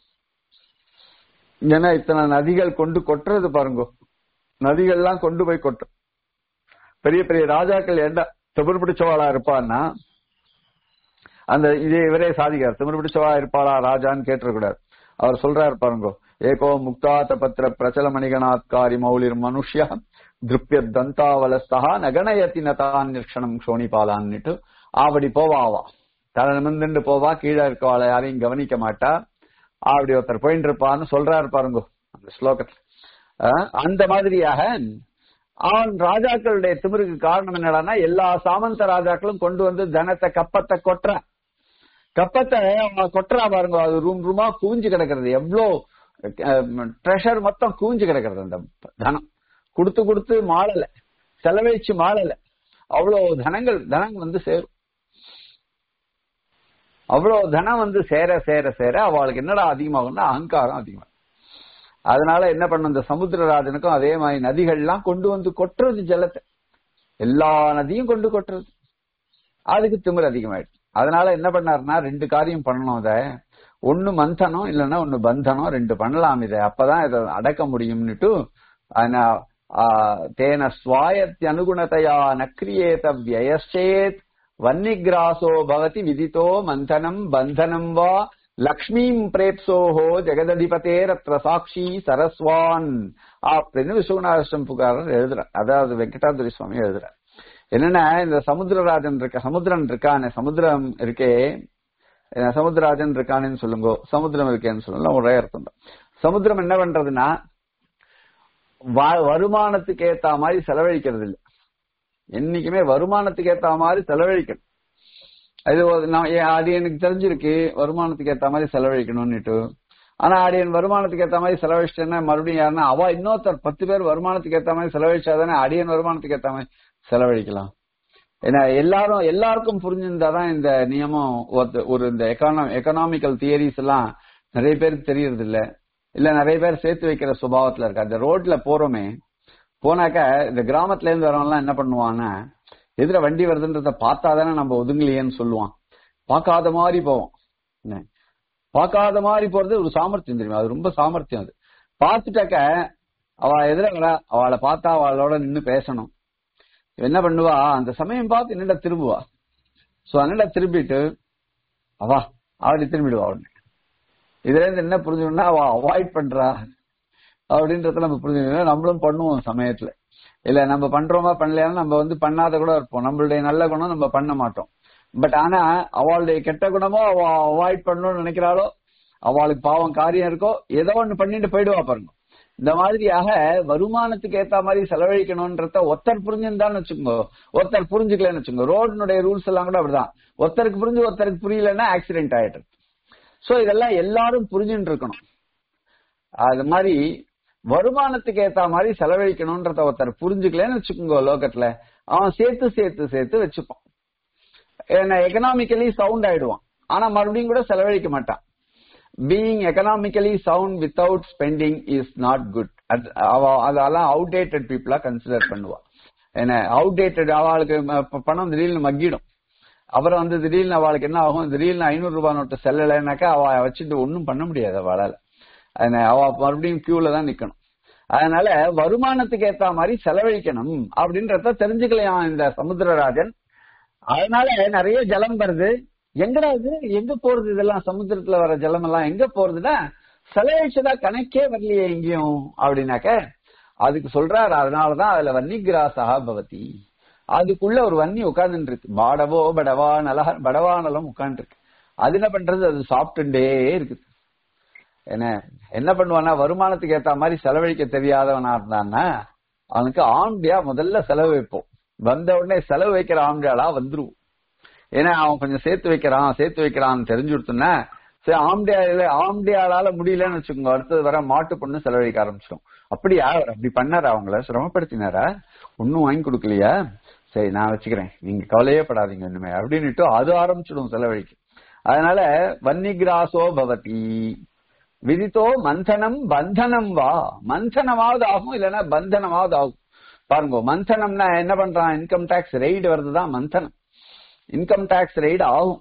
ஏன்னா இத்தனை நதிகள் கொண்டு கொட்டுறது பாருங்க நதிகள்லாம் கொண்டு போய் கொட்டும் பெரிய பெரிய ராஜாக்கள் ஏண்டா திமிர் பிடிச்சவாளா இருப்பான்னா அந்த இதே இவரே சாதிக்கார் திமிர் பிடிச்சவா இருப்பாளா ராஜான்னு கேட்டுறக்கூடாது அவர் சொல்றாரு பாருங்க ஏகோ முக்தாத பத்திர பிரச்சல மணிகணாத்காரி மௌலிர் மனுஷ்யா திருப்பிய தந்தாவலஸ்தா நகனயத்தி நதான் நிர்ஷனம் சோனிபாலான்னுட்டு அப்படி போவா அவா தலை நிமிர்ந்துட்டு போவா கீழே இருக்கவாள யாரையும் கவனிக்க மாட்டா அப்படி ஒருத்தர் போயிட்டு இருப்பான்னு சொல்றாரு பாருங்க அந்த ஸ்லோகத்துல அந்த மாதிரியாக அவன் ராஜாக்களுடைய திமிருக்கு காரணம் என்னடான்னா எல்லா சாமந்த ராஜாக்களும் கொண்டு வந்து தனத்தை கப்பத்தை கொட்டுற கப்பத்தை அவன் கொட்டுறா பாருங்க அது ரூம் ரூமா குவிஞ்சு கிடக்கிறது எவ்வளோ ட்ரெஷர் மொத்தம் குவிஞ்சு கிடக்கிறது அந்த தனம் கொடுத்து கொடுத்து மாளல செலவழிச்சு மாளல அவ்வளவு தனங்கள் தனம் வந்து சேரும் அவ்வளவு தனம் வந்து சேர சேர சேர அவளுக்கு என்னடா அதிகமாகும்னா அகங்காரம் அதிகமாகும் அதனால என்ன பண்ணும் இந்த சமுத்திரராஜனுக்கும் அதே மாதிரி நதிகள்லாம் கொண்டு வந்து கொட்டுறது ஜலத்தை எல்லா நதியும் கொண்டு கொட்டுறது அதுக்கு திமிர் அதிகமாயிடுச்சு அதனால என்ன பண்ணாருன்னா ரெண்டு காரியம் பண்ணணும் இத ஒண்ணு மந்தனம் இல்லைன்னா ஒண்ணு பந்தனம் ரெண்டு பண்ணலாம் இதை அப்பதான் இதை அடக்க முடியும்னுட்டு ஆனா, ஆ, தேன ஸ்வாயத்தி அனுகுணத்தையா நக்ரியேத வியயச்சேத் வன்னிகிராசோ பவதி விதித்தோ மந்தனம் பந்தனம் வா லக்ஷ்மீம் பிரேப்சோஹோ ஜெகததிபதேரத்ர சாட்சி சரஸ்வான் அப்படின்னு விஸ்வநாதம் புகாரர் எழுதுறார் அதாவது வெங்கடாதுரி சுவாமி எழுதுறார் என்னன்னா இந்த சமுத்திரராஜன் இருக்க சமுத்திரன் இருக்கானே சமுத்திரம் இருக்கே அஹ் சமுத்திரராஜன் இருக்கானேன்னு சொல்லுங்க சமுத்திரம் இருக்கேன்னு சொல்லலாம் ஒரே அர்த்தம் தான் சமுத்திரம் என்ன பண்றதுன்னா வ- வருமானத்துக்கு ஏத்த மாதிரி செலவழிக்கிறது இல்ல என்னைக்குமே வருமானத்துக்கு ஏத்த மாதிரி செலவழிக்கணும் அது ஒரு- நான் ஏ- அது எனக்கு தெரிஞ்சிருக்கு வருமானத்துக்கு ஏத்த மாதிரி செலவழிக்கணும்னுட்டு ஆனா அடியன் வருமானத்துக்கு ஏத்த மாதிரி செலவழிச்சிட்டேன்னா மறுபடியும் யாருன்னா அவ இன்னொருத்தர் பத்து பேர் வருமானத்துக்கு ஏத்த மாதிரி செலவழிச்சாதானே அடியன் வருமானத்துக்கு ஏத்த மாதிரி செலவழிக்கலாம் ஏன்னா எல்லாரும் எல்லாருக்கும் புரிஞ்சிருந்தாதான் இந்த நியமம் ஒரு- ஒரு இந்த எக்கான எக்கனாமிக்கல் தியரிஸ் எல்லாம் நிறைய பேருக்கு தெரியறது இல்ல இல்ல நிறைய பேர் சேர்த்து வைக்கிற சுபாவத்துல இருக்கு அந்த ரோட்ல போறோமே போனாக்க இந்த கிராமத்துல இருந்து வரவங்க என்ன பண்ணுவான்னா எதிர வண்டி வருதுன்றத பார்த்தாதானே நம்ம ஒதுங்கலையேன்னு சொல்லுவான் பார்க்காத மாதிரி போவோம் என்ன? பார்க்காத மாதிரி போறது ஒரு சாமர்த்தியம் தெரியுமா அது ரொம்ப சாமர்த்தியம் அது பார்த்துட்டாக்க அவ எதிர வர அவளை பார்த்தா அவளோட நின்னு பேசணும் இவ என்ன பண்ணுவா அந்த சமயம் பார்த்து என்னடா திரும்புவா சோ என்னடா திரும்பிட்டு அவா அப்படி திரும்பிடுவா உடனே இதுல இருந்து என்ன புரிஞ்சுக்கணும்னா அவ அவாய்ட் பண்றா அப்படின்றத நம்ம புரிஞ்சுக்கணும் நம்மளும் பண்ணுவோம் சமயத்துல இல்ல நம்ம பண்றோமா பண்ணலையான்னு நம்ம வந்து பண்ணாத கூட இருப்போம் நம்மளுடைய நல்ல குணம் நம்ம பண்ண மாட்டோம் பட் ஆனா அவளுடைய கெட்ட குணமோ அவ அவாய்ட் பண்ணணும்னு நினைக்கிறாளோ அவளுக்கு பாவம் காரியம் இருக்கோ ஏதோ ஒண்ணு பண்ணிட்டு போயிடுவா பாருங்க இந்த மாதிரியாக வருமானத்துக்கு ஏத்த மாதிரி செலவழிக்கணும்ன்றத ஒருத்தர் புரிஞ்சிருந்தான்னு வச்சுக்கோங்க ஒருத்தர் புரிஞ்சுக்கலன்னு வச்சுக்கோங்க ரோடுனுடைய ரூல்ஸ் எல்லாம் கூட அப்படிதான் ஒருத்தருக்கு புரிஞ்சு ஒருத்தருக்கு புரியலன்னா ஆக்சிடென்ட் ஆயிட்டு சோ இதெல்லாம் எல்லாரும் புரிஞ்சுட்டு இருக்கணும் அது மாதிரி வருமானத்துக்கு ஏத்த மாதிரி செலவழிக்கணும்ன்றத ஒருத்தர் புரிஞ்சுக்கலன்னு வச்சுக்கோங்க லோகத்துல அவன் சேர்த்து சேர்த்து சேர்த்து வச்சுப்பான் ஏன்னா எக்கனாமிக்கலி சவுண்ட் ஆயிடுவான் ஆனா மறுபடியும் கூட செலவழிக்க மாட்டான் being economically sound without spending is not good அதெல்லாம் அவுடேட்டட் பீப்புளா கன்சிடர் பண்ணுவா என்ன அவுடேட்டட் அவளுக்கு ம- ப- பணம் திடீர்னு மக்கிடும் அப்புறம் வந்து திடீர்னு அவளுக்கு என்ன ஆகும் திடீர்னு ஐநூறு ரூபாய் நோட்டு செல்லலைனாக்கா அவ வச்சுட்டு ஒன்னும் பண்ண முடியாது அவளால அதனால அவ மறுபடியும் கியூல தான் நிக்கணும் அதனால வருமானத்துக்கு ஏத்த மாதிரி செலவழிக்கணும் அப்படின்றத தெரிஞ்சுக்கலையாம் இந்த சமுத்திரராஜன் அதனால நிறைய ஜலம் வருது எங்கடா இது எங்க போறது இதெல்லாம் சமுத்திரத்துல வர ஜலம் எல்லாம் எங்க போறதுன்னா செலவழிச்சதா கணக்கே வரலையே எங்கேயும் அப்படின்னாக்க அதுக்கு சொல்றாரு அதனாலதான் அதுல வன்னிகிராசா பவதி அதுக்குள்ள ஒரு வன்னி உட்கார்ந்துட்டு இருக்கு பாடவோ படவா நலஹ படவா நலம் உட்கார்ந்து இருக்கு அது என்ன பண்றது அது சாப்பிட்டுட்டே இருக்குது என்ன என்ன பண்ணுவானா வருமானத்துக்கு ஏத்த மாதிரி செலவழிக்க தெரியாதவனா இருந்தான்னா அவனுக்கு ஆம்பியா முதல்ல செலவு வைப்போம் வந்த உடனே செலவு வைக்கிற ஆம்பியாளா வந்துருவோம் ஏன்னா அவன் கொஞ்சம் சேர்த்து வைக்கிறான் சேர்த்து வைக்கிறான்னு தெரிஞ்சு கொடுத்தோன்னா சரி ஆம்டியால ஆம்டியாளால முடியலன்னு வச்சுக்கோங்க அடுத்தது வர மாட்டு பொண்ணு செலவழிக்க ஆரம்பிச்சிடும் அப்படியா அவர் அப்படி பண்ணாரா அவங்கள சிரமப்படுத்தினாரா ஒன்னும் வாங்கி கொடுக்கலையா சரி நான் வச்சுக்கிறேன் நீங்க கவலையே படாதீங்க இனிமே அப்படின்னுட்டு அது ஆரம்பிச்சிடும் செலவழிக்க அதனால வன்னிகிராசோ பவதி விதித்தோ மந்தனம் பந்தனம் வா மந்தனமாவது ஆகும் இல்லைன்னா பந்தனமாவது ஆகும் பாருங்க மந்தனம்னா என்ன பண்றான் இன்கம் டாக்ஸ் ரெய்டு வருதுதான் மந்தனம் இன்கம் டாக்ஸ் ரெய்டு ஆகும்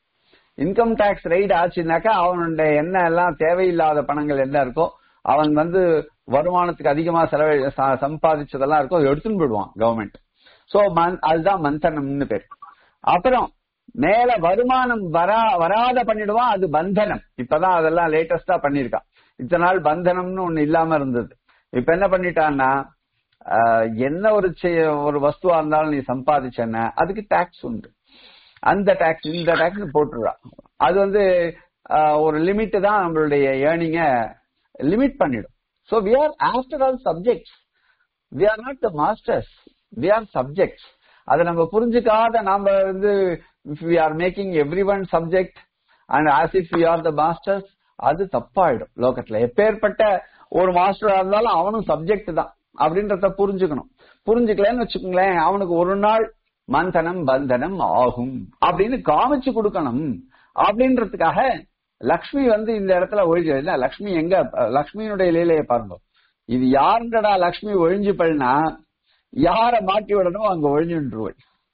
இன்கம் டாக்ஸ் ரெய்டு ஆச்சுனாக்கா அவனுடைய என்ன எல்லாம் தேவையில்லாத பணங்கள் என்ன இருக்கோ அவன் வந்து வருமானத்துக்கு அதிகமா செலவு ச- சம்பாதிச்சதெல்லாம் இருக்கோ அதை எடுத்துன்னு போயிடுவான் கவர்மெண்ட் சோ அதுதான் மந்தனம்னு பேர் அப்புறம் மேல வருமானம் வரா வராத பண்ணிடுவான் அது பந்தனம் இப்பதான் அதெல்லாம் லேட்டஸ்டா பண்ணிருக்கான் இத்தனை நாள் பந்தனம்னு ஒண்ணு இல்லாம இருந்தது இப்ப என்ன பண்ணிட்டான்னா ஆஹ், என்ன ஒரு செ- ஒரு வஸ்துவா இருந்தாலும் நீ சம்பாதிச்சேன்னா அதுக்கு டாக்ஸ் உண்டு அந்த டாக்ஸ் இந்த டாக்ஸ் போட்டுடுறான் அது வந்து ஆஹ், ஒரு லிமிட் தான் நம்மளுடைய ஏர்னிங்க லிமிட் பண்ணிடும் so we are after all subjects we are not the masters we are subjects அதை நம்ம புரிஞ்சுக்காத நாம வந்து we are making every one subject and as if we are the masters அது தப்பாயிடும் லோகத்துல எப்பேற்பட்ட ஒரு மாஸ்டரா இருந்தாலும் அவனும் சப்ஜெக்ட் தான் அப்படின்றத புரிஞ்சுக்கணும் புரிஞ்சுக்கலன்னு வச்சுக்கோங்களேன் அவனுக்கு ஒரு நாள் மந்தனம் பந்தனம் ஆகும் அப்படின்னு காமிச்சு கொடுக்கணும் அப்படின்றதுக்காக லக்ஷ்மி வந்து இந்த இடத்துல ஒழிஞ்சு இல்ல லக்ஷ்மி எங்க லக்ஷ்மியினுடைய லீலையை பாருங்க இது யாருண்டடா லக்ஷ்மி ஒழிஞ்சு பள்ளினா யார மாட்டி விடணும் அங்க ஒழிஞ்சுருவள்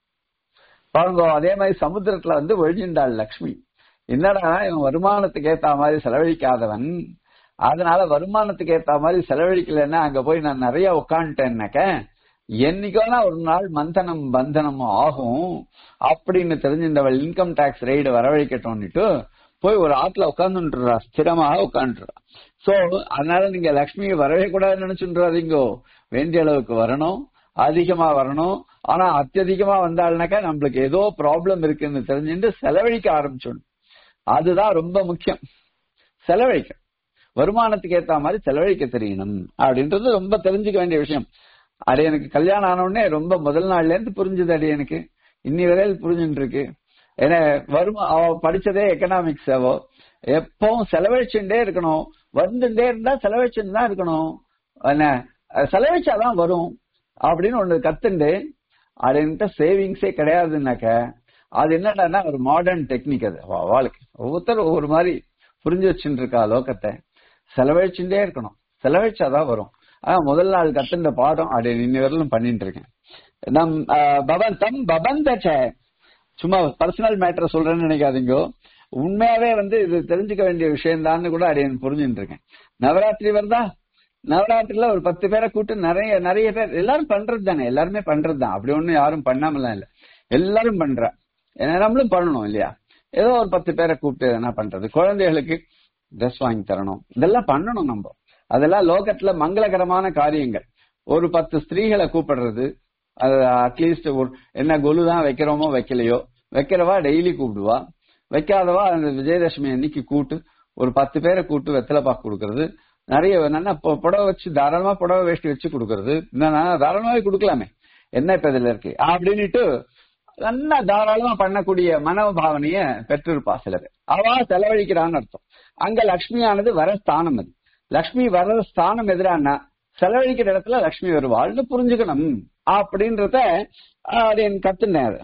பாருங்க அதே மாதிரி சமுத்திரத்துல வந்து ஒழிஞ்சுண்டாள் லக்ஷ்மி என்னடா இவன் வருமானத்துக்கு ஏத்த மாதிரி செலவழிக்காதவன் அதனால வருமானத்துக்கு ஏத்த மாதிரி செலவழிக்கலன்னா அங்க போய் நான் நிறைய உட்காந்துட்டேன்னாக்க என்னைக்கோனா ஒரு நாள் மந்தனம் பந்தனம் ஆகும் அப்படின்னு தெரிஞ்சிருந்தவள் இன்கம் டாக்ஸ் ரைடு வரவழைக்கட்டும்னுட்டு போய் ஒரு ஆத்துல உட்காந்துன்றா ஸ்திரமாக உட்காந்துன்றா சோ அதனால நீங்க லக்ஷ்மியை வரவே கூடாதுன்னு நினைச்சுன்றாதீங்கோ வேண்டிய அளவுக்கு வரணும் அதிகமா வரணும் ஆனா அத்தியதிகமா வந்தாள்னாக்கா நம்மளுக்கு ஏதோ ப்ராப்ளம் இருக்குன்னு தெரிஞ்சுட்டு செலவழிக்க ஆரம்பிச்சிடணும் அதுதான் ரொம்ப முக்கியம் செலவழிக்க வருமானத்துக்கு ஏத்த மாதிரி செலவழிக்க தெரியணும் அப்படின்றது ரொம்ப தெரிஞ்சுக்க வேண்டிய விஷயம் அது எனக்கு கல்யாணம் ஆன உடனே ரொம்ப முதல் நாள்ல இருந்து புரிஞ்சுது அடி எனக்கு இன்னி வரையில் புரிஞ்சுட்டு இருக்கு ஏன்னா வருமா அவ படிச்சதே எக்கனாமிக்ஸ் அவோ எப்பவும் செலவழிச்சுட்டே இருக்கணும் வந்துட்டே இருந்தா செலவழிச்சுட்டு தான் இருக்கணும் என்ன செலவழிச்சாதான் வரும் அப்படின்னு ஒண்ணு கத்துண்டு அது என்கிட்ட சேவிங்ஸே கிடையாதுன்னாக்க அது என்னடான்னா ஒரு மாடர்ன் டெக்னிக் அது வாழ்க்கை ஒவ்வொருத்தர் ஒவ்வொரு மாதிரி புரிஞ்சு வச்சுட்டு இருக்கா லோகத்தை செலவழிச்சுட்டே இருக்கணும் செலவழிச்சாதான் வரும் ஆனா முதல் நாள் கத்துண்ட பாடம் அது இன்னி வரலும் பண்ணிட்டு இருக்கேன் நம் பவன் தம் பபந்தச்ச சும்மா பர்சனல் மேட்டர் சொல்றேன்னு நினைக்காதீங்க உண்மையாவே வந்து இது தெரிஞ்சுக்க வேண்டிய விஷயம் தான் கூட அது புரிஞ்சுட்டு இருக்கேன் நவராத்திரி வருதா நவராத்திரில ஒரு பத்து பேரை கூட்டு நிறைய நிறைய பேர் எல்லாரும் பண்றது தானே எல்லாருமே பண்றது தான் அப்படி ஒண்ணும் யாரும் பண்ணாமலாம் இல்ல எல்லாரும் பண்றா ஏன்னா நம்மளும் பண்ணணும் இல்லையா ஏதோ ஒரு பத்து பேரை கூப்பிட்டு என்ன பண்றது குழந்தைகளுக்கு ட்ரெஸ் வாங்கி தரணும் இதெல்லாம் பண்ணணும் நம்ம அதெல்லாம் லோகத்துல மங்களகரமான காரியங்கள் ஒரு பத்து ஸ்திரீகளை கூப்பிடுறது அது அட்லீஸ்ட் ஒரு என்ன கொலு தான் வைக்கிறோமோ வைக்கலையோ வைக்கிறவா டெய்லி கூப்பிடுவா வைக்காதவா அந்த விஜயதசமி அன்னைக்கு கூட்டு ஒரு பத்து பேரை கூட்டு வெத்தலை பாக்கு கொடுக்கறது நிறைய நல்லா புடவை வச்சு தாராளமா புடவை வேஷ்டி வச்சு கொடுக்கறது தாராளமாவே கொடுக்கலாமே என்ன இப்ப இதுல இருக்கு அப்படின்னுட்டு நல்லா தாராளமா பண்ணக்கூடிய மனோபாவனைய பெற்றிருப்பா சிலர் அவா செலவழிக்கிறான்னு அர்த்தம் அங்க லக்ஷ்மியானது வர ஸ்தானம் அது லக்ஷ்மி வர ஸ்தானம் எதிரானா செலவழிக்கிற இடத்துல லக்ஷ்மி வருவாள்னு புரிஞ்சுக்கணும் அப்படின்றத அது என் கத்துனேன்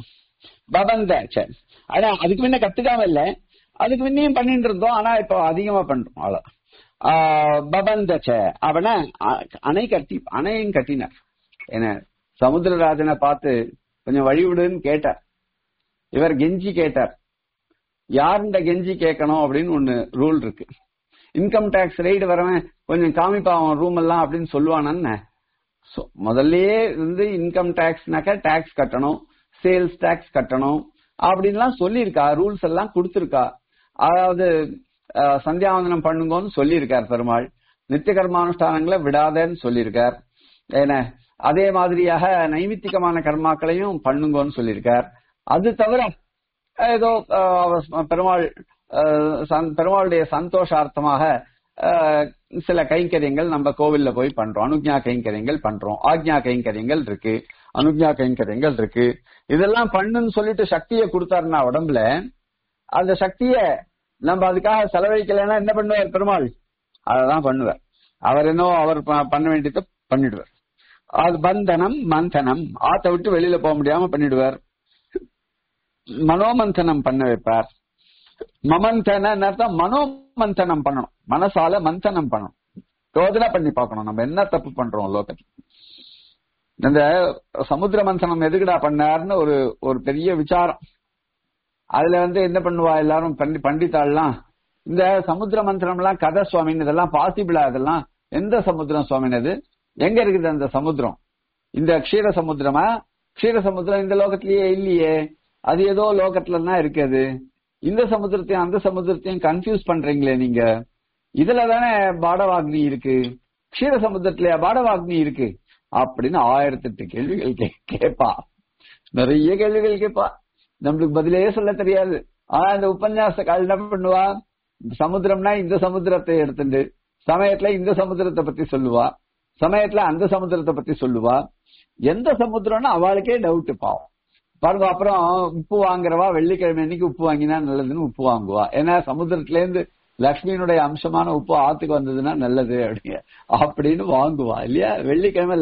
பபந்த சரி ஆனா அதுக்கு முன்ன கத்துக்காம இல்ல அதுக்கு முன்னையும் பண்ணிட்டு இருந்தோம் ஆனா இப்போ அதிகமா பண்றோம் அவ்வளவு பபந்தச்ச அவன அணை கட்டி அணையும் கட்டினார் என்ன சமுத்திரராஜனை பார்த்து கொஞ்சம் வழி விடுன்னு கேட்டார் இவர் கெஞ்சி கேட்டார் யாருண்ட கெஞ்சி கேட்கணும் அப்படின்னு ஒண்ணு ரூல் இருக்கு இன்கம் டேக்ஸ் ரைடு வரவன் கொஞ்சம் காமிப்பா அவன் ரூம் எல்லாம் அப்படின்னு சொல்லுவானு முதல்லயே வந்து இன்கம் டேக்ஸ்னாக்கா டேக்ஸ் கட்டணும் சேல்ஸ் டேக்ஸ் கட்டணும் அப்படின்லாம் சொல்லியிருக்கா ரூல்ஸ் எல்லாம் கொடுத்துருக்கா அதாவது சந்தியாவந்தனம் பண்ணுங்கன்னு சொல்லியிருக்கார் பெருமாள் நித்திய கர்மானுஷ்டானங்களை விடாதேன்னு சொல்லியிருக்கார் என்ன அதே மாதிரியாக நைமித்திகமான கர்மாக்களையும் பண்ணுங்கன்னு சொல்லியிருக்கார் அது தவிர ஏதோ பெருமாள் பெருமாளுடைய சந்தோஷார்த்தமாக சில கைங்கரியங்கள் நம்ம கோவில்ல போய் பண்றோம் அனுஜா கைங்கரியங்கள் பண்றோம் ஆக்ஞா கைங்கரியங்கள் இருக்கு அனுஜா கைங்கரியங்கள் இருக்கு இதெல்லாம் பண்ணுன்னு சொல்லிட்டு சக்தியை கொடுத்தாருன்னா உடம்புல அந்த சக்திய நம்ம அதுக்காக செலவழிக்கலைன்னா என்ன பண்ணுவார் பெருமாள் அததான் பண்ணுவார் அவர் என்ன அவர் பண்ண வேண்டியதை பண்ணிடுவார் அது பந்தனம் மந்தனம் ஆத்த விட்டு வெளியில போக முடியாம பண்ணிடுவார் மனோமந்தனம் பண்ண வைப்பார் மமந்தன அர்த்தம் மனோமந்தனம் பண்ணணும் மனசால மந்தனம் பண்ணணும் யோஜனை பண்ணி பார்க்கணும் நம்ம என்ன தப்பு பண்றோம் லோகத்துல இந்த சமுத்திர மந்தனம் எதுக்குடா பண்ணாருன்னு ஒரு ஒரு பெரிய விசாரம் அதுல வந்து என்ன பண்ணுவா எல்லாரும் பண்டி பண்டித்தாள்லாம் இந்த சமுத்திர மந்திரம் எல்லாம் கதை சுவாமின்னு இதெல்லாம் பாசிபிளா இதெல்லாம் எந்த சமுத்திரம் சுவாமினது எங்க இருக்குது அந்த சமுத்திரம் இந்த க்ஷீர சமுத்திரமா க்ஷீர சமுத்திரம் இந்த லோகத்திலேயே இல்லையே அது ஏதோ லோகத்துல தான் இருக்குது இந்த சமுத்திரத்தையும் அந்த சமுத்திரத்தையும் கன்ஃபியூஸ் பண்றீங்களே நீங்க இதுல தானே பாடவாக்னி இருக்கு க்ஷீர சமுத்திரத்திலயா பாடவாக்னி இருக்கு அப்படின்னு ஆயிரத்தி எட்டு கேள்விகள் கேட்பா நிறைய கேள்விகள் கேட்பா நம்மளுக்கு பதிலே சொல்ல தெரியாது ஆனா இந்த உபன்யாச கால் என்ன பண்ணுவா சமுத்திரம்னா இந்த சமுத்திரத்தை எடுத்துட்டு சமயத்துல இந்த சமுத்திரத்தை பத்தி சொல்லுவா சமயத்துல அந்த சமுத்திரத்தை பத்தி சொல்லுவா எந்த சமுத்திரம்னா அவளுக்கே டவுட் பாவம் பாருங்க அப்புறம் உப்பு வாங்குறவா வெள்ளிக்கிழமை அன்னைக்கு உப்பு வாங்கினா நல்லதுன்னு உப்பு வாங்குவா ஏன்னா சமுத்திரத்துல இருந்து லக்ஷ்மியினுடைய அம்சமான உப்பு ஆத்துக்கு வந்ததுன்னா நல்லது அப்படிங்க அப்படின்னு வாங்குவா இல்லையா வெள்ளிக்கிழமை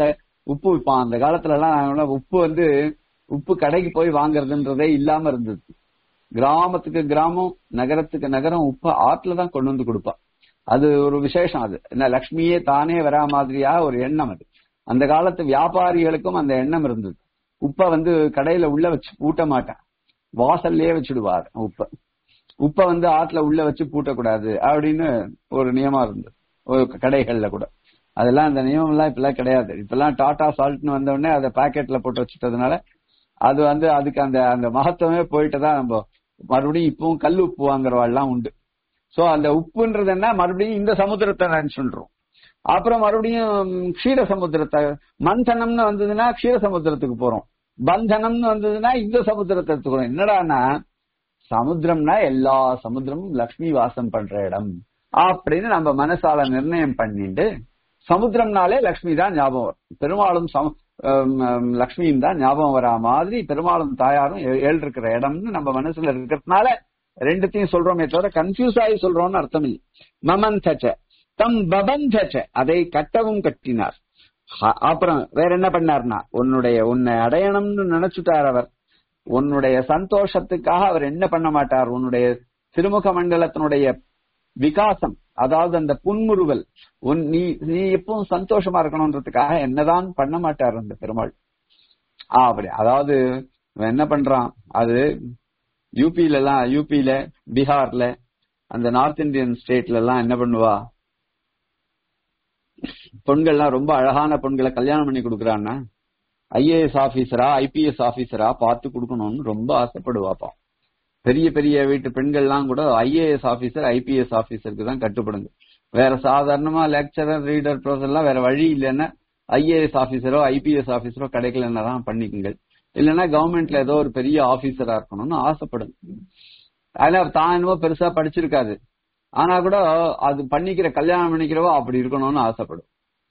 உப்பு விற்பான் அந்த காலத்துல எல்லாம் நாங்க உப்பு வந்து உப்பு கடைக்கு போய் வாங்குறதுன்றதே இல்லாம இருந்தது கிராமத்துக்கு கிராமம் நகரத்துக்கு நகரம் உப்பு ஆத்துல தான் கொண்டு வந்து கொடுப்பா அது ஒரு விசேஷம் அது என்ன லக்ஷ்மியே தானே வரா மாதிரியா ஒரு எண்ணம் அது அந்த காலத்து வியாபாரிகளுக்கும் அந்த எண்ணம் இருந்தது உப்பை வந்து கடையில உள்ள வச்சு பூட்ட மாட்டான் வாசல்லையே வச்சுடுவார் உப்பை உப்பை வந்து ஆத்துல உள்ள வச்சு பூட்டக்கூடாது அப்படின்னு ஒரு நியமம் இருந்தது ஒரு கடைகள்ல கூட அதெல்லாம் அந்த நியமம் எல்லாம் இப்பெல்லாம் கிடையாது இப்பெல்லாம் டாடா சால்ட்னு வந்த உடனே அதை பாக்கெட்ல போட்டு வச்சுட்டதுனால அது வந்து அதுக்கு அந்த அந்த மகத்துவமே போயிட்டு தான் நம்ம மறுபடியும் இப்பவும் கல் உப்பு வாங்குறவாள்லாம் உண்டு சோ அந்த உப்புன்றது என்ன மறுபடியும் இந்த சமுத்திரத்தை நினைச்சுன்றோம் அப்புறம் மறுபடியும் க்ஷீர சமுத்திரத்தை மந்தனம்னு வந்ததுன்னா க்ஷீர சமுத்திரத்துக்கு போறோம் பந்தனம்னு வந்ததுன்னா இந்த சமுத்திரத்தை எடுத்துக்கிறோம் என்னடான்னா சமுத்திரம்னா எல்லா சமுத்திரமும் லக்ஷ்மி வாசம் பண்ற இடம் அப்படின்னு நம்ம மனசால நிர்ணயம் பண்ணிட்டு சமுத்திரம்னாலே லக்ஷ்மி தான் ஞாபகம் வரும் பெருமாளும் சம லக்ஷ்மியும் தான் ஞாபகம் வரா மாதிரி பெருமாளும் தாயாரும் ஏழு இருக்கிற இடம்னு நம்ம மனசுல இருக்கிறதுனால ரெண்டுத்தையும் சொல்றோமே தவிர கன்ஃபியூஸ் ஆகி சொல்றோம்னு அர்த்தம் இல்லை மமந்தச்ச தம் பபந்தச்ச அதை கட்டவும் கட்டினார் அப்புறம் வேற என்ன பண்ணார்னா உன்னுடைய உன்னை அடையணும்னு நினைச்சுட்டார் அவர் உன்னுடைய சந்தோஷத்துக்காக அவர் என்ன பண்ண மாட்டார் உன்னுடைய திருமுக மண்டலத்தினுடைய விகாசம் அதாவது அந்த புன்முறுவல் உன் நீ நீ எப்பவும் சந்தோஷமா இருக்கணும்ன்றதுக்காக என்னதான் பண்ண மாட்டார் அந்த பெருமாள் அப்படி அதாவது என்ன பண்றான் அது யூபியில எல்லாம் யூபியில பீகார்ல அந்த நார்த் இந்தியன் ஸ்டேட்ல எல்லாம் என்ன பண்ணுவா பெண்கள்லாம் ரொம்ப அழகான பெண்களை கல்யாணம் பண்ணி கொடுக்குறான்னா ஐஏஎஸ் ஆபீசரா ஐபிஎஸ் ஆபீசரா பார்த்து கொடுக்கணும்னு ரொம்ப ஆசைப்படுவாப்பா பெரிய பெரிய வீட்டு பெண்கள்லாம் கூட ஐஏஎஸ் ஆபீசர் ஐபிஎஸ் ஆபீசருக்கு தான் கட்டுப்படுங்க வேற சாதாரணமா லெக்சரர் ரீடர் ப்ரொஃபஸர் எல்லாம் வேற வழி இல்லைன்னா ஐஏஎஸ் ஆபீசரோ ஐபிஎஸ் ஆபீசரோ கிடைக்கலன்னா தான் பண்ணிக்குங்கள் இல்லைன்னா கவர்மெண்ட்ல ஏதோ ஒரு பெரிய ஆபீசரா இருக்கணும்னு ஆசைப்படுங்க அதனால தான் என்னமோ பெருசா படிச்சிருக்காது ஆனா கூட அது பண்ணிக்கிற கல்யாணம் பண்ணிக்கிறவோ அப்படி இருக்கணும்னு ஆசைப்படும்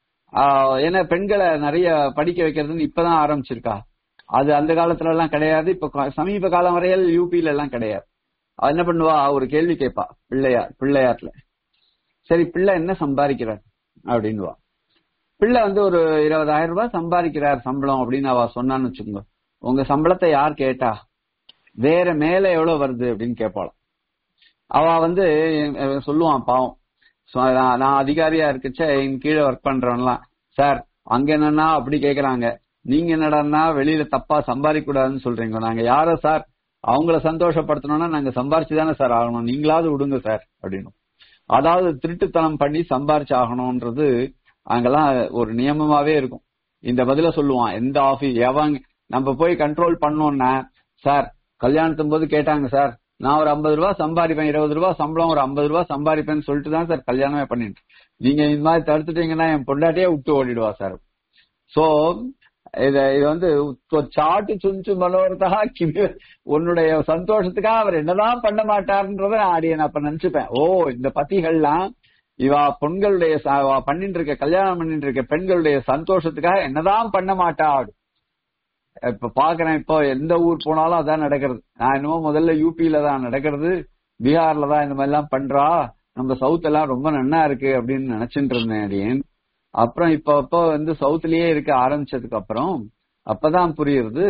ஏன்னா பெண்களை நிறைய படிக்க வைக்கிறதுன்னு இப்பதான் ஆரம்பிச்சிருக்கா அது அந்த காலத்துல எல்லாம் கிடையாது இப்ப சமீப காலம் வரையில் யூபியில எல்லாம் கிடையாது அது என்ன பண்ணுவா ஒரு கேள்வி கேட்பா பிள்ளையார் பிள்ளையார்ல சரி பிள்ளை என்ன சம்பாதிக்கிறார் அப்படின்னுவா பிள்ளை வந்து ஒரு இருபதாயிரம் ரூபாய் சம்பாதிக்கிறார் சம்பளம் அப்படின்னு அவ சொன்னான்னு வச்சுக்கோங்க உங்க சம்பளத்தை யார் கேட்டா வேற மேல எவ்வளவு வருது அப்படின்னு கேட்பாளாம் அவ வந்து சொல்லுவான் பாவம் நான் அதிகாரியா இருக்குச்ச என் கீழே ஒர்க் பண்றவன்லாம் சார் அங்க என்னன்னா அப்படி கேக்குறாங்க நீங்க என்னடான்னா வெளியில தப்பா சம்பாதிக்க கூடாதுன்னு சொல்றீங்க நாங்க யார சார் அவங்கள சந்தோஷப்படுத்தணும்னா நாங்க சம்பாரிச்சு தானே சார் ஆகணும் நீங்களாவது விடுங்க சார் அப்படின்னு அதாவது திருட்டுத்தனம் பண்ணி சம்பாரிச்சு ஆகணும்ன்றது அங்கெல்லாம் ஒரு நியமமாவே இருக்கும் இந்த பதில சொல்லுவான் எந்த ஆபீஸ் எவங்க நம்ம போய் கண்ட்ரோல் பண்ணோம்னா சார் கல்யாணத்தும் போது கேட்டாங்க சார் நான் ஒரு ஐம்பது ரூபா சம்பாதிப்பேன் இருபது ரூபா சம்பளம் ஒரு ஐம்பது ரூபா சம்பாதிப்பேன்னு சொல்லிட்டு தான் சார் கல்யாணமே பண்ணிட்டு நீங்க இந்த மாதிரி தடுத்துட்டீங்கன்னா என் பொண்டாட்டியே விட்டு ஓடிடுவா சார் சோ இத இது வந்து சாட்டு சுஞ்சு மனோரதா கிமி உன்னுடைய சந்தோஷத்துக்காக அவர் என்னதான் பண்ண மாட்டார்ன்றத நான் அப்ப நினைச்சுப்பேன் ஓ இந்த பத்திகள்லாம் இவா பெண்களுடைய பண்ணிட்டு இருக்க கல்யாணம் பண்ணிட்டு இருக்க பெண்களுடைய சந்தோஷத்துக்காக என்னதான் பண்ண மாட்டா இப்ப பாக்குறேன் இப்போ எந்த ஊர் போனாலும் அதான் நடக்கிறது நான் என்னமோ முதல்ல யூபியில தான் நடக்கிறது பீகார்ல தான் இந்த மாதிரி எல்லாம் பண்றா நம்ம சவுத் எல்லாம் ரொம்ப நன்னா இருக்கு அப்படின்னு நினைச்சிட்டு இருந்தேன் அடியேன் அப்புறம் இப்ப அப்ப வந்து சவுத்லயே இருக்க ஆரம்பிச்சதுக்கு அப்புறம் அப்பதான் புரியுறது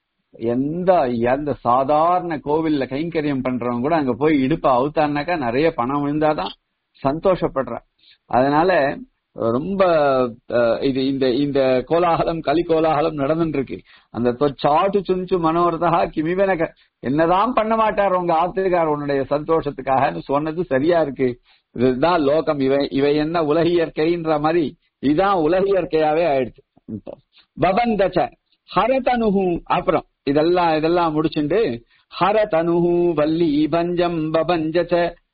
எந்த எந்த சாதாரண கோவில்ல கைங்கரியம் பண்றவங்க கூட அங்க போய் இடுப்ப அவுத்தானாக்கா நிறைய பணம் விழுந்தாதான் சந்தோஷப்படுற அதனால ரொம்ப இது இந்த இந்த கோலாகலம் கலி கோலாகலம் நடந்துட்டு இருக்கு அந்த சாட்டு சுஞ்சு மனோரதா கிமிவனக என்னதான் பண்ண மாட்டார் உங்க ஆத்திரிகார் உன்னுடைய சந்தோஷத்துக்காக சொன்னது சரியா இருக்கு இதுதான் லோகம் இவை இவை என்ன உலக இயற்கைன்ற மாதிரி இதுதான் உலக இயற்கையாவே ஆயிடுச்சு பபந்தச்ச ஹரதனுகு அப்புறம் இதெல்லாம் இதெல்லாம் முடிச்சுண்டு ஹரதனுகு வள்ளி பஞ்சம் பபஞ்சச்ச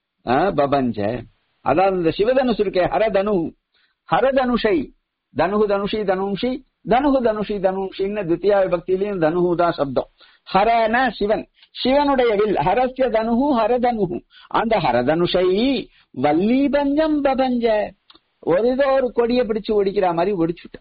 பபஞ்ச அதாவது இந்த சிவதனுசு இருக்கே ஹரதனு ஹரதனுஷை தனுகு தனுஷி தனுஷி தனுகு தனுஷி தனுஷின்னு தித்தியா விபக்தியிலையும் தனுகு தான் சப்தம் ஹரன சிவன் சிவனுடைய வில் ஹரஸ்ய தனுகு ஹரதனுகு அந்த ஹரதனுஷை வல்லீபஞ்சம் பபஞ்ச ஒரு ஏதோ ஒரு கொடியை பிடிச்சு ஒடிக்கிற மாதிரி ஒடிச்சுட்ட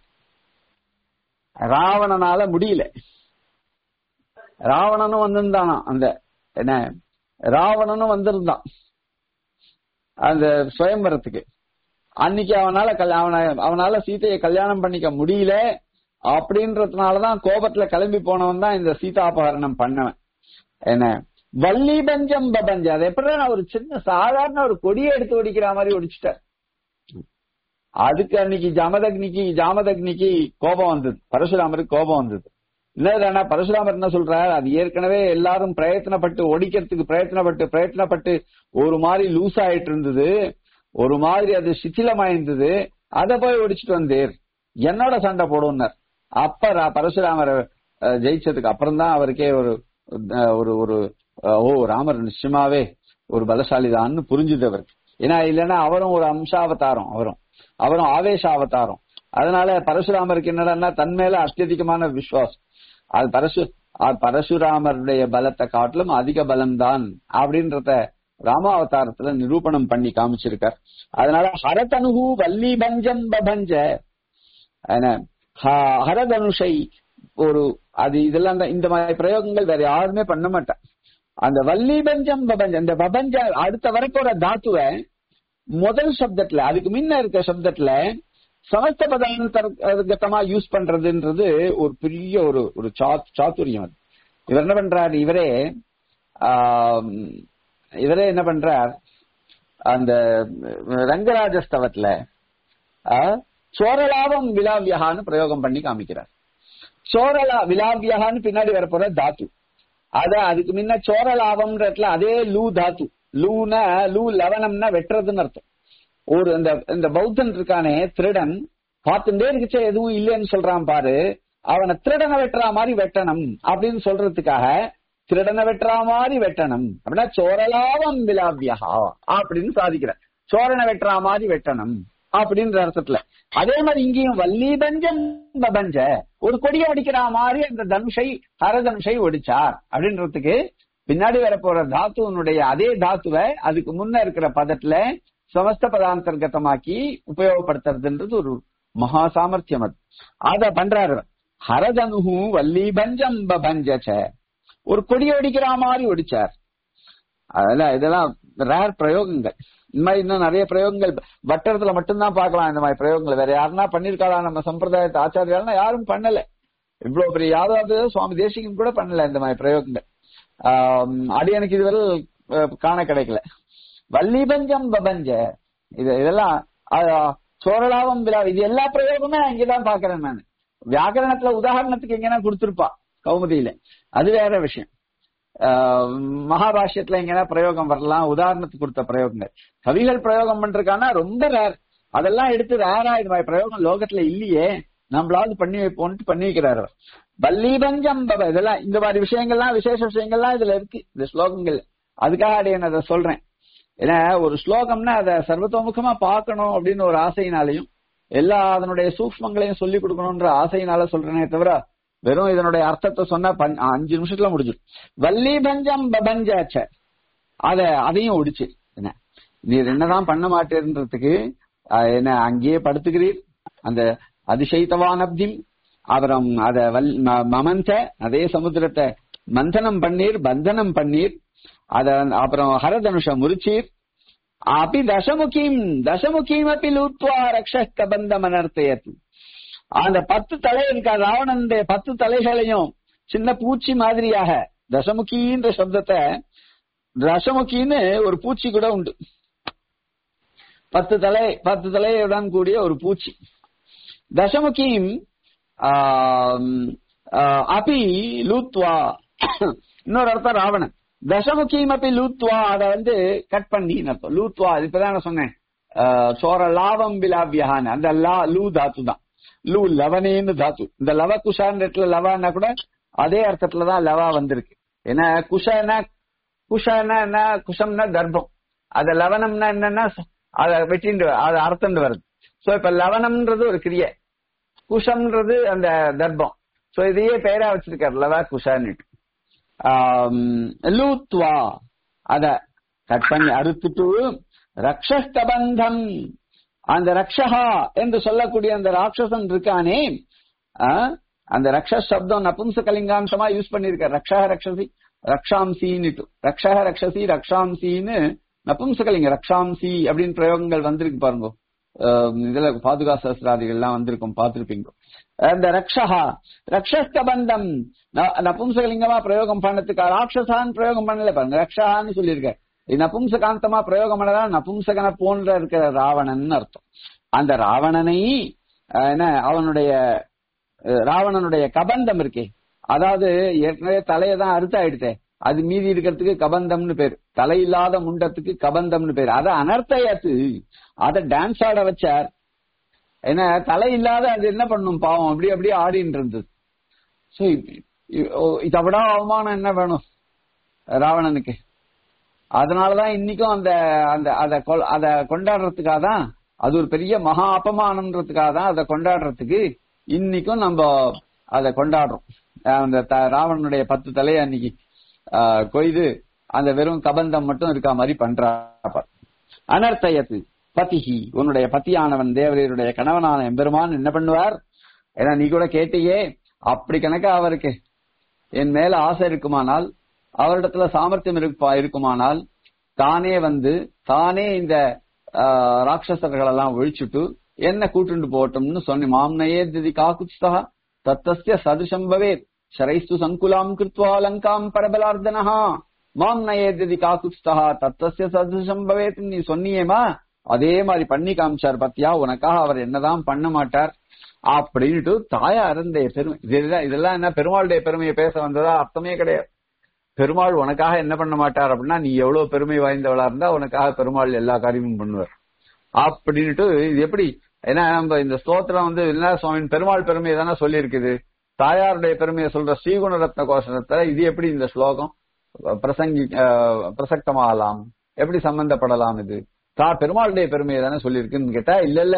ராவணனால முடியல ராவணனும் வந்திருந்தானா அந்த என்ன ராவணனும் வந்திருந்தான் அந்த சுயம்பரத்துக்கு அன்னைக்கு அவனால அவன அவனால சீதையை கல்யாணம் பண்ணிக்க முடியல அப்படின்றதுனாலதான் கோபத்துல கிளம்பி போனவன் தான் இந்த சீதாபகரணம் பண்ணவன் என்ன வள்ளி பஞ்சம் பபஞ்ச அது எப்படி நான் ஒரு சின்ன சாதாரண ஒரு கொடியை எடுத்து ஒடிக்கிற மாதிரி ஒடிச்சிட்டேன் அதுக்கு அன்னைக்கு ஜமதக்னிக்கு ஜாமதக்னிக்கு கோபம் வந்தது பரசுராமருக்கு கோபம் வந்தது என்னதுனா பரசுராமர் என்ன சொல்றார் அது ஏற்கனவே எல்லாரும் பிரயத்தனப்பட்டு ஒடிக்கிறதுக்கு பிரயத்தனப்பட்டு பிரயத்தனப்பட்டு ஒரு மாதிரி லூஸ் ஆயிட்டு இருந்தது ஒரு மாதிரி அது சிथिலமாயிருந்தது அதை போய் ஒடிச்சிட்டு வந்தேர் என்னோட சண்டை போடுனார் அப்ப ரா- பரசுராமர் அஹ், ஜெயிச்சதுக்கு அப்புறம் தான் அவருக்கே ஒரு அஹ், ஒரு ஒரு அஹ், ஓ ராமர் நிச்சயமாவே ஒரு பலசாலிதான்னு புரிஞ்சுது அவர் ஏன்னா இல்லைன்னா அவரும் ஒரு அம்சாவதாரம் அவரும் அவரும் ஆவேச அவதாரம் அதனால பரசுராமருக்கு என்னடா தன் மேல அத்தியதிகமான விசுவாசம் அது பரசு அது பரசுராமருடைய பலத்தை காட்டிலும் அதிக பலம்தான் அப்படின்றத ராமாவதாரத்துல நிரூபணம் பண்ணி காமிச்சிருக்கார் அதனால ஹரதனுகு வள்ளி பஞ்சம் பபஞ்ச என்ன, ஹ- ஹரதனுஷை ஒரு அது இதெல்லாம் தான் இந்த மாதிரி பிரயோகங்கள் வேற யாருமே பண்ண மாட்டா அந்த வள்ளி பஞ்சம் பபஞ்ச அந்த பபஞ்ச அடுத்த வரப்போற தாத்துவை முதல் சப்தத்துல அதுக்கு முன்ன இருக்க சப்தத்துல சமஸ்த பதாந்தர்கத்தமா யூஸ் பண்றதுன்றது ஒரு பெரிய ஒரு ஒரு சா- சாதுரியம் அது இவர் என்ன பண்றார் இவரே ஆம், இவரே என்ன பண்றார் அந்த ரங்கராஜஸ்தவத்துல ஆ, சோரலாபம் விலாவியகான்னு பிரயோகம் பண்ணி காமிக்கிறார் சோரலா விலாவியகான்னு பின்னாடி வரப்போற தாத்து அத அதுக்கு முன்ன சோரலாபம்ன்றதுல அதே லூ தாத்து லூனா லூ லவனம்னா வெட்டுறதுன்னு அர்த்தம் ஒரு இந்த இந்த பௌத்தன் இருக்கானே திருடன் பார்த்துட்டே இருக்குச்சே எதுவும் இல்லைன்னு சொல்றான் பாரு அவனை திருடனை வெட்டுற மாதிரி வெட்டணும் அப்படின்னு சொல்றதுக்காக திருடனை வெட்டுற மாதிரி வெட்டணும் அப்படின்னா சோரலாவம் விலாவியா அப்படின்னு சாதிக்கிற சோரனை வெட்டுற மாதிரி வெட்டணும் அப்படின்ற அர்த்தத்துல அதே மாதிரி இங்கேயும் வள்ளி பஞ்சம் பபஞ்ச ஒரு கொடியை ஒடிக்கிற மாதிரி அந்த தனுஷை ஹரதனுஷை ஒடிச்சார் அப்படின்றதுக்கு பின்னாடி வரப்போற தாத்துவனுடைய அதே தாத்துவை அதுக்கு முன்ன இருக்கிற பதத்துல சமஸ்த பதாந்தர்கதமாக்கி உபயோகப்படுத்துறதுன்றது ஒரு மகா சாமர்த்தியம் அது அத பண்றாரு அவர். ஹரதனுகு வள்ளி பஞ்சம் பபஞ்சச்ச ஒரு கொடி ஒடிக்கிற மாதிரி ஒடிச்சார் அதெல்லாம் இதெல்லாம் ரேர் பிரயோகங்கள் இந்த மாதிரி இன்னும் நிறைய பிரயோகங்கள் வட்டரத்துல மட்டும்தான் பார்க்கலாம் இந்த மாதிரி பிரயோகங்கள் வேற யாருன்னா பண்ணிருக்காளா நம்ம சம்பிரதாயத்தை ஆச்சாரியால்னா யாரும் பண்ணல இவ்வளவு பெரிய யாதவாத சுவாமி தேசிகன் கூட பண்ணல இந்த மாதிரி பிரயோகங்கள் ஆஹ் அடியனுக்கு இதுவரை அஹ், காண கிடைக்கல வள்ளிபஞ்சம் பபஞ்ச இது இதெல்லாம் ஆஹ், சோரலாவம் விழா இது எல்லா பிரயோகமே நான் இங்கதான் பாக்குறேன் நான் வியாக்கரணத்துல உதாரணத்துக்கு எங்கன்னா கொடுத்திருப்பா கௌமுதியில அது வேற விஷயம் ஆஹ், மகாபாஷ்யத்துல எங்கன்னா பிரயோகம் வரலாம் உதாரணத்துக்கு கொடுத்த பிரயோகங்கள் கவிகள் பிரயோகம் பண்றதுக்கான ரொம்ப ரேர் அதெல்லாம் எடுத்து ரேரா இது மாதிரி பிரயோகம் லோகத்துல இல்லையே நம்மளாவது பண்ணி வைப்போம்ட்டு பண்ணி வைக்கிறாரு அவர். வல்லீபஞ்சம் பவ இதெல்லாம் இந்த மாதிரி விஷயங்கள்லாம் விசேஷ விஷயங்கள்லாம் இதுல இருக்கு இந்த ஸ்லோகங்கள் அதுக்காக அடைய நான் அதை சொல்றேன் ஏன்னா ஒரு ஸ்லோகம்னா அதை சர்வத்தோமுகமா பார்க்கணும் அப்படின்னு ஒரு ஆசையினாலையும் எல்லா அதனுடைய சூக்ஷ்மங்களையும் சொல்லி கொடுக்கணும்ன்ற ஆசையினால சொல்றேனே தவிர வெறும் இதனுடைய அர்த்தத்தை சொன்னா பஞ்- அஞ்சு நிமிஷத்துல முடிஞ்சிடும் வல்லீபஞ்சம் பபஞ்சாச்ச அத அதையும் ஒடிச்சு என்ன நீர் என்னதான் பண்ண மாட்டேன்றதுக்கு அஹ், என்ன அங்கேயே படுத்துக்கிறீர் அந்த அதிசயித்தவான் அப்தி அப்புறம் அத வல் ம- மமந்த அதே சமுத்திரத்தை மந்தனம் பண்ணீர் பந்தனம் பண்ணீர் அத அப்புறம் ஹரதனுஷ முறிச்சீர் அப்படி தசமுகீம் தசமுகீம் அப்படி லூத்வா ரக்ஷக பந்தம் அனர்த்தயத்து அந்த பத்து தலை இருக்கா ராவணனுடைய பத்து தலைகளையும் சின்ன பூச்சி மாதிரியாக தசமுகின்ற சப்தத்தை தசமுகின்னு ஒரு பூச்சி கூட உண்டு பத்து தலை பத்து தலையுடன் கூடிய ஒரு பூச்சி தசமுகிம் அபி லூத்வா இன்னொரு அர்த்தம் ராவணன் தசமுகிம் அப்பி லூத்வா அத வந்து கட் பண்ணி அர்த்தம் லூத்வா இது இப்பதான் நான் சொன்னேன் ஆஹ், சோர லாவம் பிலாபியஹான்னு அந்த லா லூ தாத்து தான் லூ லவனேன்னு தாத்து இந்த லவ குஷான் இடத்துல லவான்னா கூட அதே அர்த்தத்துல தான் லவா வந்திருக்கு ஏன்னா குஷனா குஷனா என்ன குஷம்னா கர்ப்பம் அத லவனம்னா என்னன்னா அத வெட்டிண்டு அது அர்த்தம் வருது சோ இப்ப லவனம்ன்றது ஒரு கிரியை குஷம்ன்றது அந்த தர்ப்பம் சோ இதையே பெயரா வச்சிருக்காரு லவா குஷான்னுட்டு ஆம், லூத்வா அத கட் பண்ணி அறுத்துட்டு ரக்ஷஸ்தபந்தம் அந்த ரக்ஷஹா என்று சொல்லக்கூடிய அந்த ராட்சசன் இருக்கானே ஆ, அந்த ரக்ஷஸ் சப்தம் நபும்சகலிங்காம்சமா யூஸ் பண்ணிருக்க ரக்ஷஹ ரக்ஷசி ரக்ஷாம்சின்னு ரக்ஷஹ ரக்ஷசி ரக்ஷாம்சின்னு நபும்சகலிங்க ரக்ஷாம்சி அப்படின்னு பிரயோகங்கள் வந்திருக்கு பாருங்க அஹ், இதுல பாதுகா சஸ்திராதிகள் எல்லாம் வந்திருக்கும் பார்த்திருப்பீங்க அந்த ரக்ஷஹா ரக்ஷஸ்கபந்தம் ந- நபும்சகலிங்கமா பிரயோகம் பண்ணதுக்கு ராட்சசான்னு பிரயோகம் பண்ணல பாருங்க ரக்ஷஹான்னு சொல்லியிருக்க இது நபும்சகாந்தமா பிரயோகம் பண்ணதான் நபும்சகனை போன்ற இருக்கிற ராவணன் அர்த்தம் அந்த ராவணனை அஹ், என்ன அவனுடைய அஹ், ராவணனுடைய கபந்தம் இருக்கே அதாவது ஏற்கனவே தலையை தான் அறுத்தாயிடுத்தே அது மீதி இருக்கிறதுக்கு கபந்தம்னு பேர் தலையில்லாத முண்டத்துக்கு கபந்தம்னு பேர் அதை அனர்த்தையாத்து அதை டான்ஸ் ஆட வச்சார் ஏன்னா தலை இல்லாத அது என்ன பண்ணும் பாவம் அப்படி அப்படியே ஆடின்னு இருந்தது சோ இதை விட அவமானம் என்ன வேணும் ராவணனுக்கு அதனாலதான் இன்னைக்கும் அந்த அந்த அதை கொ- அதை கொண்டாடுறதுக்காக தான் அது ஒரு பெரிய மகா அபமானம்ன்றதுக்காக தான் அதை கொண்டாடுறதுக்கு இன்னைக்கும் நம்ம அதை கொண்டாடுறோம் அஹ் அந்த த- ராவணனுடைய பத்து தலையை அன்னைக்கு ஆஹ், கொய்து அந்த வெறும் கபந்தம் மட்டும் இருக்கா மாதிரி பண்றாப்ப அனர்த்தயத்து பதிஹி உன்னுடைய பத்தியானவன் தேவரையருடைய கணவனான எம்பெருமான் என்ன பண்ணுவார் ஏன்னா நீ கூட கேட்டியே அப்படி கணக்கா அவருக்கு என் மேல ஆசை இருக்குமானால் அவரிடத்துல சாமர்த்தியம் இருப்பா இருக்குமானால் தானே வந்து தானே இந்த ஆஹ், ராட்சசர்கள் எல்லாம் ஒழிச்சுட்டு என்ன கூட்டுண்டு போகட்டும்னு சொன்னி மாம்னயே திதி காக்குத்ஸ்தா தத்தஸ்ய சதுஷம் பவேத் ஷரைஸ்து சங்குலாம் கிருத்வா லங்காம் பரபலார்தனஹா மாம் நயேதி காக்குத்ஸ்தா தத்தஸ்ய சதுஷம் பவேத் நீ சொன்னியேமா அதே மாதிரி பண்ணி காமிச்சார் பத்தியா உனக்காக அவர் என்னதான் பண்ண மாட்டார் அப்படின்ட்டு தாயார் இந்த பெருமை இதெல்லாம் இதெல்லாம் என்ன பெருமாளுடைய பெருமையை பேச வந்ததா அர்த்தமே கிடையாது பெருமாள் உனக்காக என்ன பண்ண மாட்டார் அப்படின்னா நீ எவ்வளவு பெருமை வாய்ந்தவளா இருந்தா உனக்காக பெருமாள் எல்லா காரியமும் பண்ணுவார் அப்படின்ட்டு இது எப்படி ஏன்னா நம்ம இந்த ஸ்தோத்திரம் வந்து என்ன சுவாமியின் பெருமாள் பெருமையை தானே சொல்லி இருக்குது தாயாருடைய பெருமையை சொல்ற ஸ்ரீகுண ரத்ன கோஷத்துல இது எப்படி இந்த ஸ்லோகம் பிரசங்கி அஹ், பிரசக்தமாகலாம் எப்படி சம்பந்தப்படலாம் இது தா பெருமாளுடைய பெருமையை தானே சொல்லியிருக்குன்னு கேட்டா இல்ல இல்ல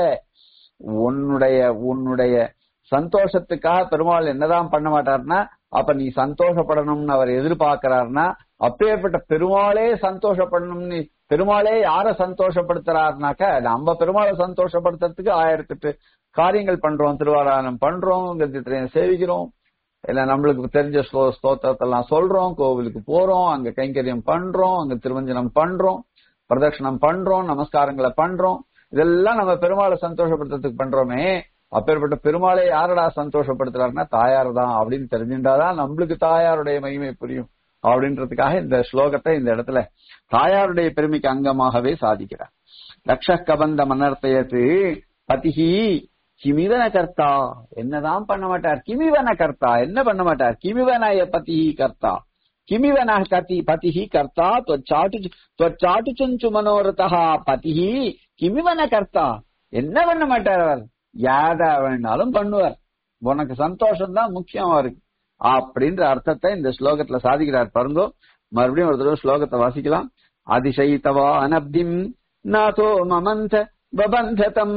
உன்னுடைய உன்னுடைய சந்தோஷத்துக்காக பெருமாள் என்னதான் பண்ண மாட்டாருன்னா அப்ப நீ சந்தோஷப்படணும்னு அவர் எதிர்பார்க்கிறாருன்னா அப்பேற்பட்ட பெருமாளே சந்தோஷப்படணும்னு பெருமாளே யார சந்தோஷப்படுத்துறாருனாக்க நம்ம பெருமாளை சந்தோஷப்படுத்துறதுக்கு ஆயிரத்தெட்டு காரியங்கள் பண்றோம் திருவாராயணம் பண்றோம் கத்தியத்திரையும் சேவிக்கிறோம் இல்ல நம்மளுக்கு தெரிஞ்ச ஸ்லோ ஸ்தோத்திரத்தெல்லாம் சொல்றோம் கோவிலுக்கு போறோம் அங்க கைங்கரியம் பண்றோம் அங்க திருவஞ்சனம் பண்றோம் பிரதட்சணம் பண்றோம் நமஸ்காரங்களை பண்றோம் இதெல்லாம் நம்ம பெருமாளை சந்தோஷப்படுத்துறதுக்கு பண்றோமே அப்பேற்பட்ட பெருமாளை யாரடா சந்தோஷப்படுத்துறாருன்னா தாயார் தான் அப்படின்னு தெரிஞ்சுட்டாதான் நம்மளுக்கு தாயாருடைய மகிமை புரியும் அப்படின்றதுக்காக இந்த ஸ்லோகத்தை இந்த இடத்துல தாயாருடைய பெருமைக்கு அங்கமாகவே சாதிக்கிறார் லக்ஷ கபந்த மன்னர்த்தயத்து பதிகி கிமிவன கர்த்தா என்னதான் பண்ண மாட்டார் கிமிவன கர்த்தா என்ன பண்ண மாட்டார் கிமிவனாய பதிஹி கர்த்தா கிமிவன கதி பதிஹி கர்த்தா त्वच्चाटु त्वच्चाटु चुंचु மனோரதா பதிஹி கிமிவன கர்த்தா என்ன பண்ண மாட்டார் அவர் யாதா வேணாலும் பண்ணுவார் உனக்கு சந்தோஷம் தான் முக்கியம் அவருக்கு அப்படின்ற அர்த்தத்தை இந்த ஸ்லோகத்துல சாதிக்கிறார் பாருங்கோ மறுபடியும் ஒரு தடவை ஸ்லோகத்தை வாசிக்கலாம் அதிசயித்தவா அனப்திம் நாதோ மமந்த பபந்ததம்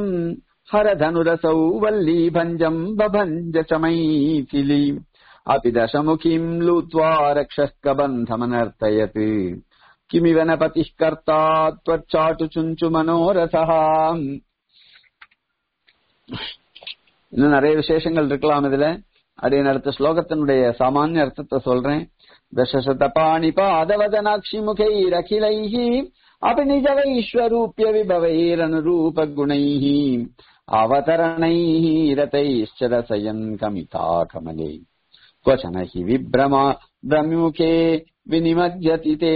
ஹரதனுரசௌ வல்லி பஞ்சம் பபஞ்ச சமைதிலி अपि दशमुखीम् लूत्वा रक्षः कबन्धमनर्तयत् किमिव न पतिः कर्ता त्वच्चाटु चुञ्चु मनोरथः இன்னும் நிறைய விசேஷங்கள் இருக்கலாம் இதுல அதே அடுத்த ஸ்லோகத்தினுடைய சாமானிய அர்த்தத்தை சொல்றேன் தசசத பாணி பாதவதனாட்சி முகைரகிலைः अपि निजवैश्वरूप्य विभवैरनुरूप गुणैः अवतरणैः रतैश्च रसयन् कमिता कमले क्वचन हि विभ्रमा भ्रम्युखे विनिमज्जति ते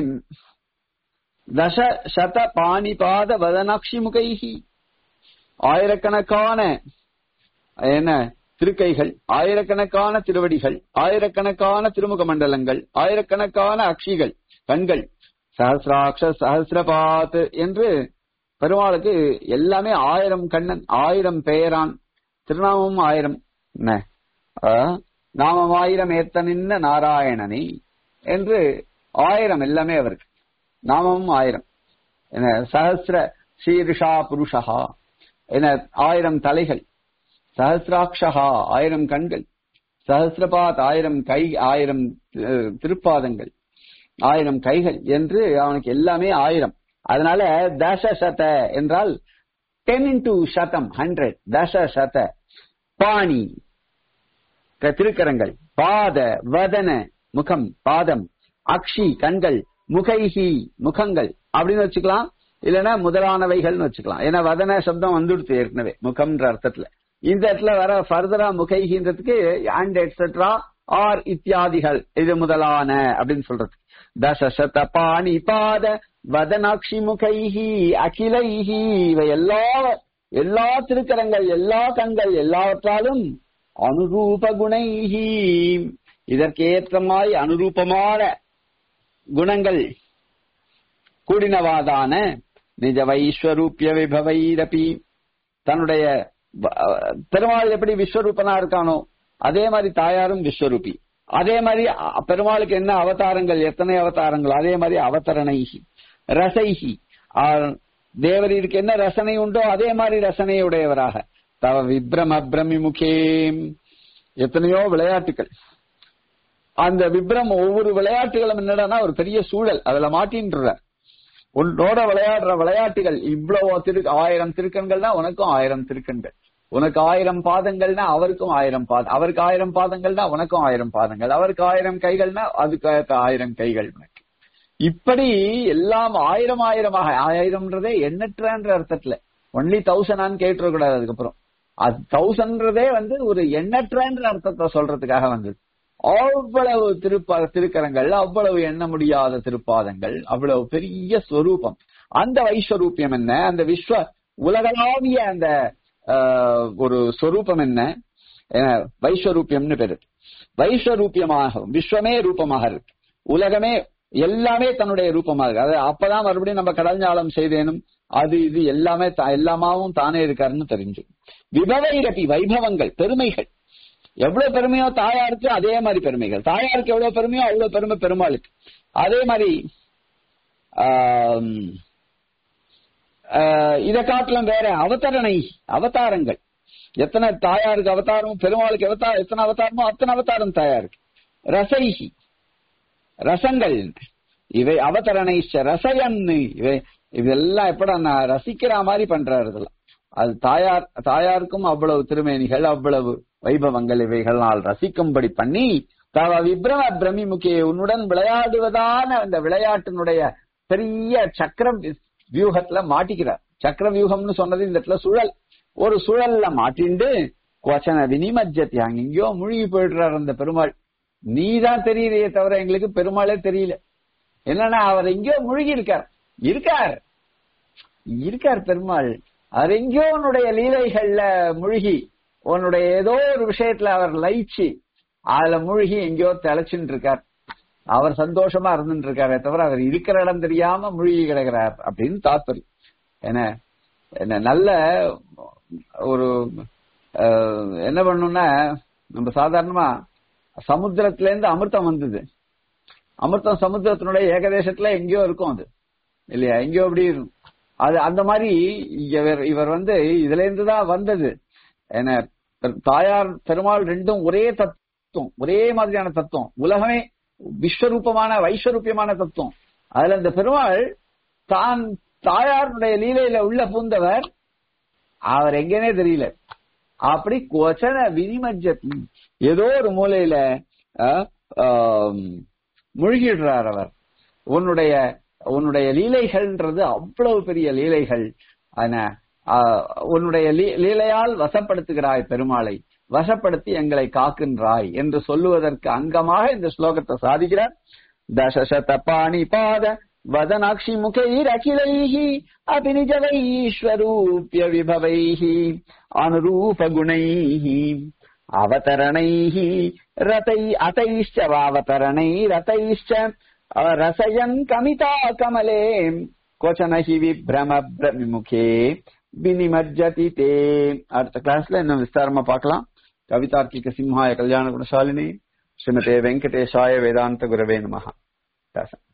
தச சத பாணிபாத வதனாட்சி முகைஹி ஆயிரக்கணக்கான என்ன திருக்கைகள் ஆயிரக்கணக்கான திருவடிகள் ஆயிரக்கணக்கான திருமுக மண்டலங்கள் ஆயிரக்கணக்கான அக்ஷிகள் கண்கள் சஹசிராட்ச சஹசிரபாத் என்று பெருமாளுக்கு எல்லாமே ஆயிரம் கண்ணன் ஆயிரம் பெயரான் திருநாமம் ஆயிரம் என்ன ஆ, நாமம் ஆயிரம் ஏத்த நின்ன நாராயணனே என்று ஆயிரம் எல்லாமே அவருக்கு நாமமும் ஆயிரம் என்ன சஹசிர சீருஷா புருஷா என்ன ஆயிரம் தலைகள் சஹசிராட்சகா ஆயிரம் கண்கள் சஹசிரபாத் ஆயிரம் கை ஆயிரம் அஹ், திருப்பாதங்கள் ஆயிரம் கைகள் என்று அவனுக்கு எல்லாமே ஆயிரம் அதனால தச சத என்றால் டென் இன்டூ சதம் ஹண்ட்ரட் தச சத பாணி க- திருக்கரங்கள் பாத வதன முகம் பாதம் அக்ஷி கண்கள் முகைஹி முகங்கள் அப்படின்னு வச்சுக்கலாம் இல்லைன்னா முதலானவைகள்னு வச்சுக்கலாம் ஏன்னா வதன சப்தம் வந்துடுத்து ஏற்கனவே முகம்ன்ற அர்த்தத்துல இந்த இடத்துல வர ஃபர்தரா முகைகின்றதுக்கு அண்ட் எட்ஸெட்ரா ஆர் இத்தியாதிகள் இது முதலான அப்படின்னு சொல்றது தசசத பாணி பாத வதனாட்சி முகைஹி அகிலைஹி இவை எல்லா எல்லா திருக்கரங்கள் எல்லா கண்கள் எல்லாவற்றாலும் அனுரூப குணைஹி இதற்கேற்றமாய் அனுரூபமான குணங்கள் கூடினவாதான நிஜ வைஸ்வரூபிய விபவைரபி தன்னுடைய வ- பெருமாள் எப்படி விஸ்வரூபனா இருக்கானோ அதே மாதிரி தாயாரும் விஸ்வரூபி அதே மாதிரி அ- பெருமாளுக்கு என்ன அவதாரங்கள் எத்தனை அவதாரங்கள் அதே மாதிரி அவதரணைகி ரசைகி ஆ, தேவரீருக்கு என்ன ரசனை உண்டோ அதே மாதிரி ரசனை உடையவராக தவ விப்ரம பிரமி முகேம் எத்தனையோ விளையாட்டுகள் அந்த விப்ரம் ஒவ்வொரு விளையாட்டுகளும் என்னடான்னா ஒரு பெரிய சூழல் அதுல மாட்டின்றார் உன்னோட விளையாடுற விளையாட்டுகள் இவ்வளவு திரு ஆயிரம் திருக்கண்கள்னா உனக்கும் ஆயிரம் திருக்கண்கள் உனக்கு ஆயிரம் பாதங்கள்னா அவருக்கும் ஆயிரம் பாதம் அவருக்கு ஆயிரம் பாதங்கள்னா உனக்கும் ஆயிரம் பாதங்கள் அவருக்கு ஆயிரம் கைகள்னா அதுக்கு ஆயிரம் கைகள் உனக்கு இப்படி எல்லாம் ஆயிரம் ஆயிரமாக ஆயிரம்ன்றதே எண்ணற்றன்ற அர்த்தத்துல ஒன்லி தௌசண்டான்னு கேட்டுறக்கூடாது அதுக்கப்புறம் அது தௌசண்ட்றதே வந்து ஒரு எண்ணற்றன்ற அர்த்தத்தை சொல்றதுக்காக வந்தது அவ்வளவு திருப்ப திருக்கரங்கள் அவ்வளவு எண்ண முடியாத திருப்பாதங்கள் அவ்வளவு பெரிய ஸ்வரூபம் அந்த வைஸ்வரூபியம் என்ன அந்த விஸ்வ உலகளாவிய அந்த ஆஹ், ஒரு ஸ்வரூபம் என்ன அஹ், வைஸ்வரூபியம்னு பேரு வைஸ்வரூபியமாக விஸ்வமே ரூபமாக இருக்கு உலகமே எல்லாமே தன்னுடைய ரூபமாக இருக்கு அது அப்பதான் மறுபடியும் நம்ம கடஞ்சாலம் செய்தேனும் அது இது எல்லாமே தா- எல்லாமாவும் தானே இருக்காருன்னு தெரிஞ்சு விபவைரபி வைபவங்கள் பெருமைகள் எவ்வளவு பெருமையோ தாயாருக்கு அதே மாதிரி பெருமைகள் தாயாருக்கு எவ்வளவு பெருமையோ அவ்வளவு பெருமை பெருமாளுக்கு அதே மாதிரி ஆம், ஆஹ், இதை காட்டிலும் வேற அவதரணை அவதாரங்கள் எத்தனை தாயாருக்கு அவதாரமும் பெருமாளுக்கு அவதாரம் எத்தனை அவதாரமோ அத்தனை அவதாரம் தாயாருக்கு ரசைகி ரசங்கள் இவை அவதரணை ரசயன்னு இவை இதெல்லாம் எப்படா நான் ரசிக்கிற மாதிரி பண்றாரு இதெல்லாம் அது தாயார் தாயாருக்கும் அவ்வளவு திருமேனிகள் அவ்வளவு வைபவங்கள் இவைகளால் ரசிக்கும்படி பண்ணி தவ விப்ரம பிரமிமுகே உன்னுடன் விளையாடுவதான அந்த விளையாட்டினுடைய பெரிய சக்கரம் வியூகத்துல மாட்டிக்கிறார் சக்கர வியூகம்னு சொன்னது இந்த இடத்துல சுழல் ஒரு சுழல்ல மாட்டிண்டு கொச்சன வினிமஜ்ஜத்தி அங்க எங்கேயோ மூழ்கி போயிடுறார் அந்த பெருமாள் நீதான் தெரியலையே தவிர எங்களுக்கு பெருமாளே தெரியல என்னன்னா அவர் எங்கேயோ மூழ்கி இருக்கார் இருக்கார் இருக்கார் பெருமாள் அவர் எங்கேயோ உன்னுடைய லீலைகள்ல மூழ்கி உன்னுடைய ஏதோ ஒரு விஷயத்துல அவர் லயிச்சு அதுல மூழ்கி எங்கேயோ தெளிச்சுட்டு இருக்கார் அவர் சந்தோஷமா இருந்துட்டு இருக்காரே தவிர அவர் இருக்கிற இடம் தெரியாம மூழ்கி கிடக்கிறார் அப்படின்னு தாத்பரியம் என்ன என்ன நல்ல ஒரு அஹ், என்ன பண்ணணும்னா நம்ம சாதாரணமா சமுத்திரத்துல இருந்து அமிர்தம் வந்தது அமிர்தம் சமுத்திரத்தினுடைய ஏகதேசத்துல எங்கேயோ இருக்கும் அது இல்லையா எங்கேயோ அப்படி இருக்கும் அது அந்த மாதிரி இவர் இவர் வந்து இதுல இருந்து தான் வந்தது என்ன தாயார் பெருமாள் ரெண்டும் ஒரே தத்துவம் ஒரே மாதிரியான தத்துவம் உலகமே விஸ்வரூபமான வைஸ்வரூபியமான தத்துவம் அதுல இந்த பெருமாள் தான் தாயாருடைய லீலையில உள்ள பூந்தவர் அவர் எங்கன்னே தெரியல அப்படி கொச்சன வினிமஜ்ஜத் ஏதோ ஒரு மூலையில அஹ், ஆம், முழுகிடுறார் அவர் உன்னுடைய உன்னுடைய லீலைகள்ன்றது அவ்வளவு பெரிய லீலைகள் ஆனா, ஆஹ், உன்னுடைய லீ- லீலையால் வசப்படுத்துகிறாய் பெருமாளை வசப்படுத்தி எங்களை காக்கின்றாய் என்று சொல்லுவதற்கு அங்கமாக இந்த ஸ்லோகத்தை சாதிக்கிறார் தசசத பாணி பாத வதனாட்சி முகைர் அகிலைஹி அபிநிஜ வைஸ்வரூபிய விபவைஹி அனுரூப குணைஹி அவதரணைஹி ரதை அதைश्च வாவதரணை ரதைश्च ரசயன் கமிதா கமலே கொச்சன ஹி விப்ரம விமுகே வினிமஜ்ஜதி தே அடுத்த கிளாஸ்ல இன்னும் விஸ்தாரமா பார்க்கலாம் கவிதார்க்கிக சிம்ஹாய கல்யாண குணசாலினி ஸ்ரீமதே வெங்கடேஷாய வேதாந்த குரவே நமஹ தாசன்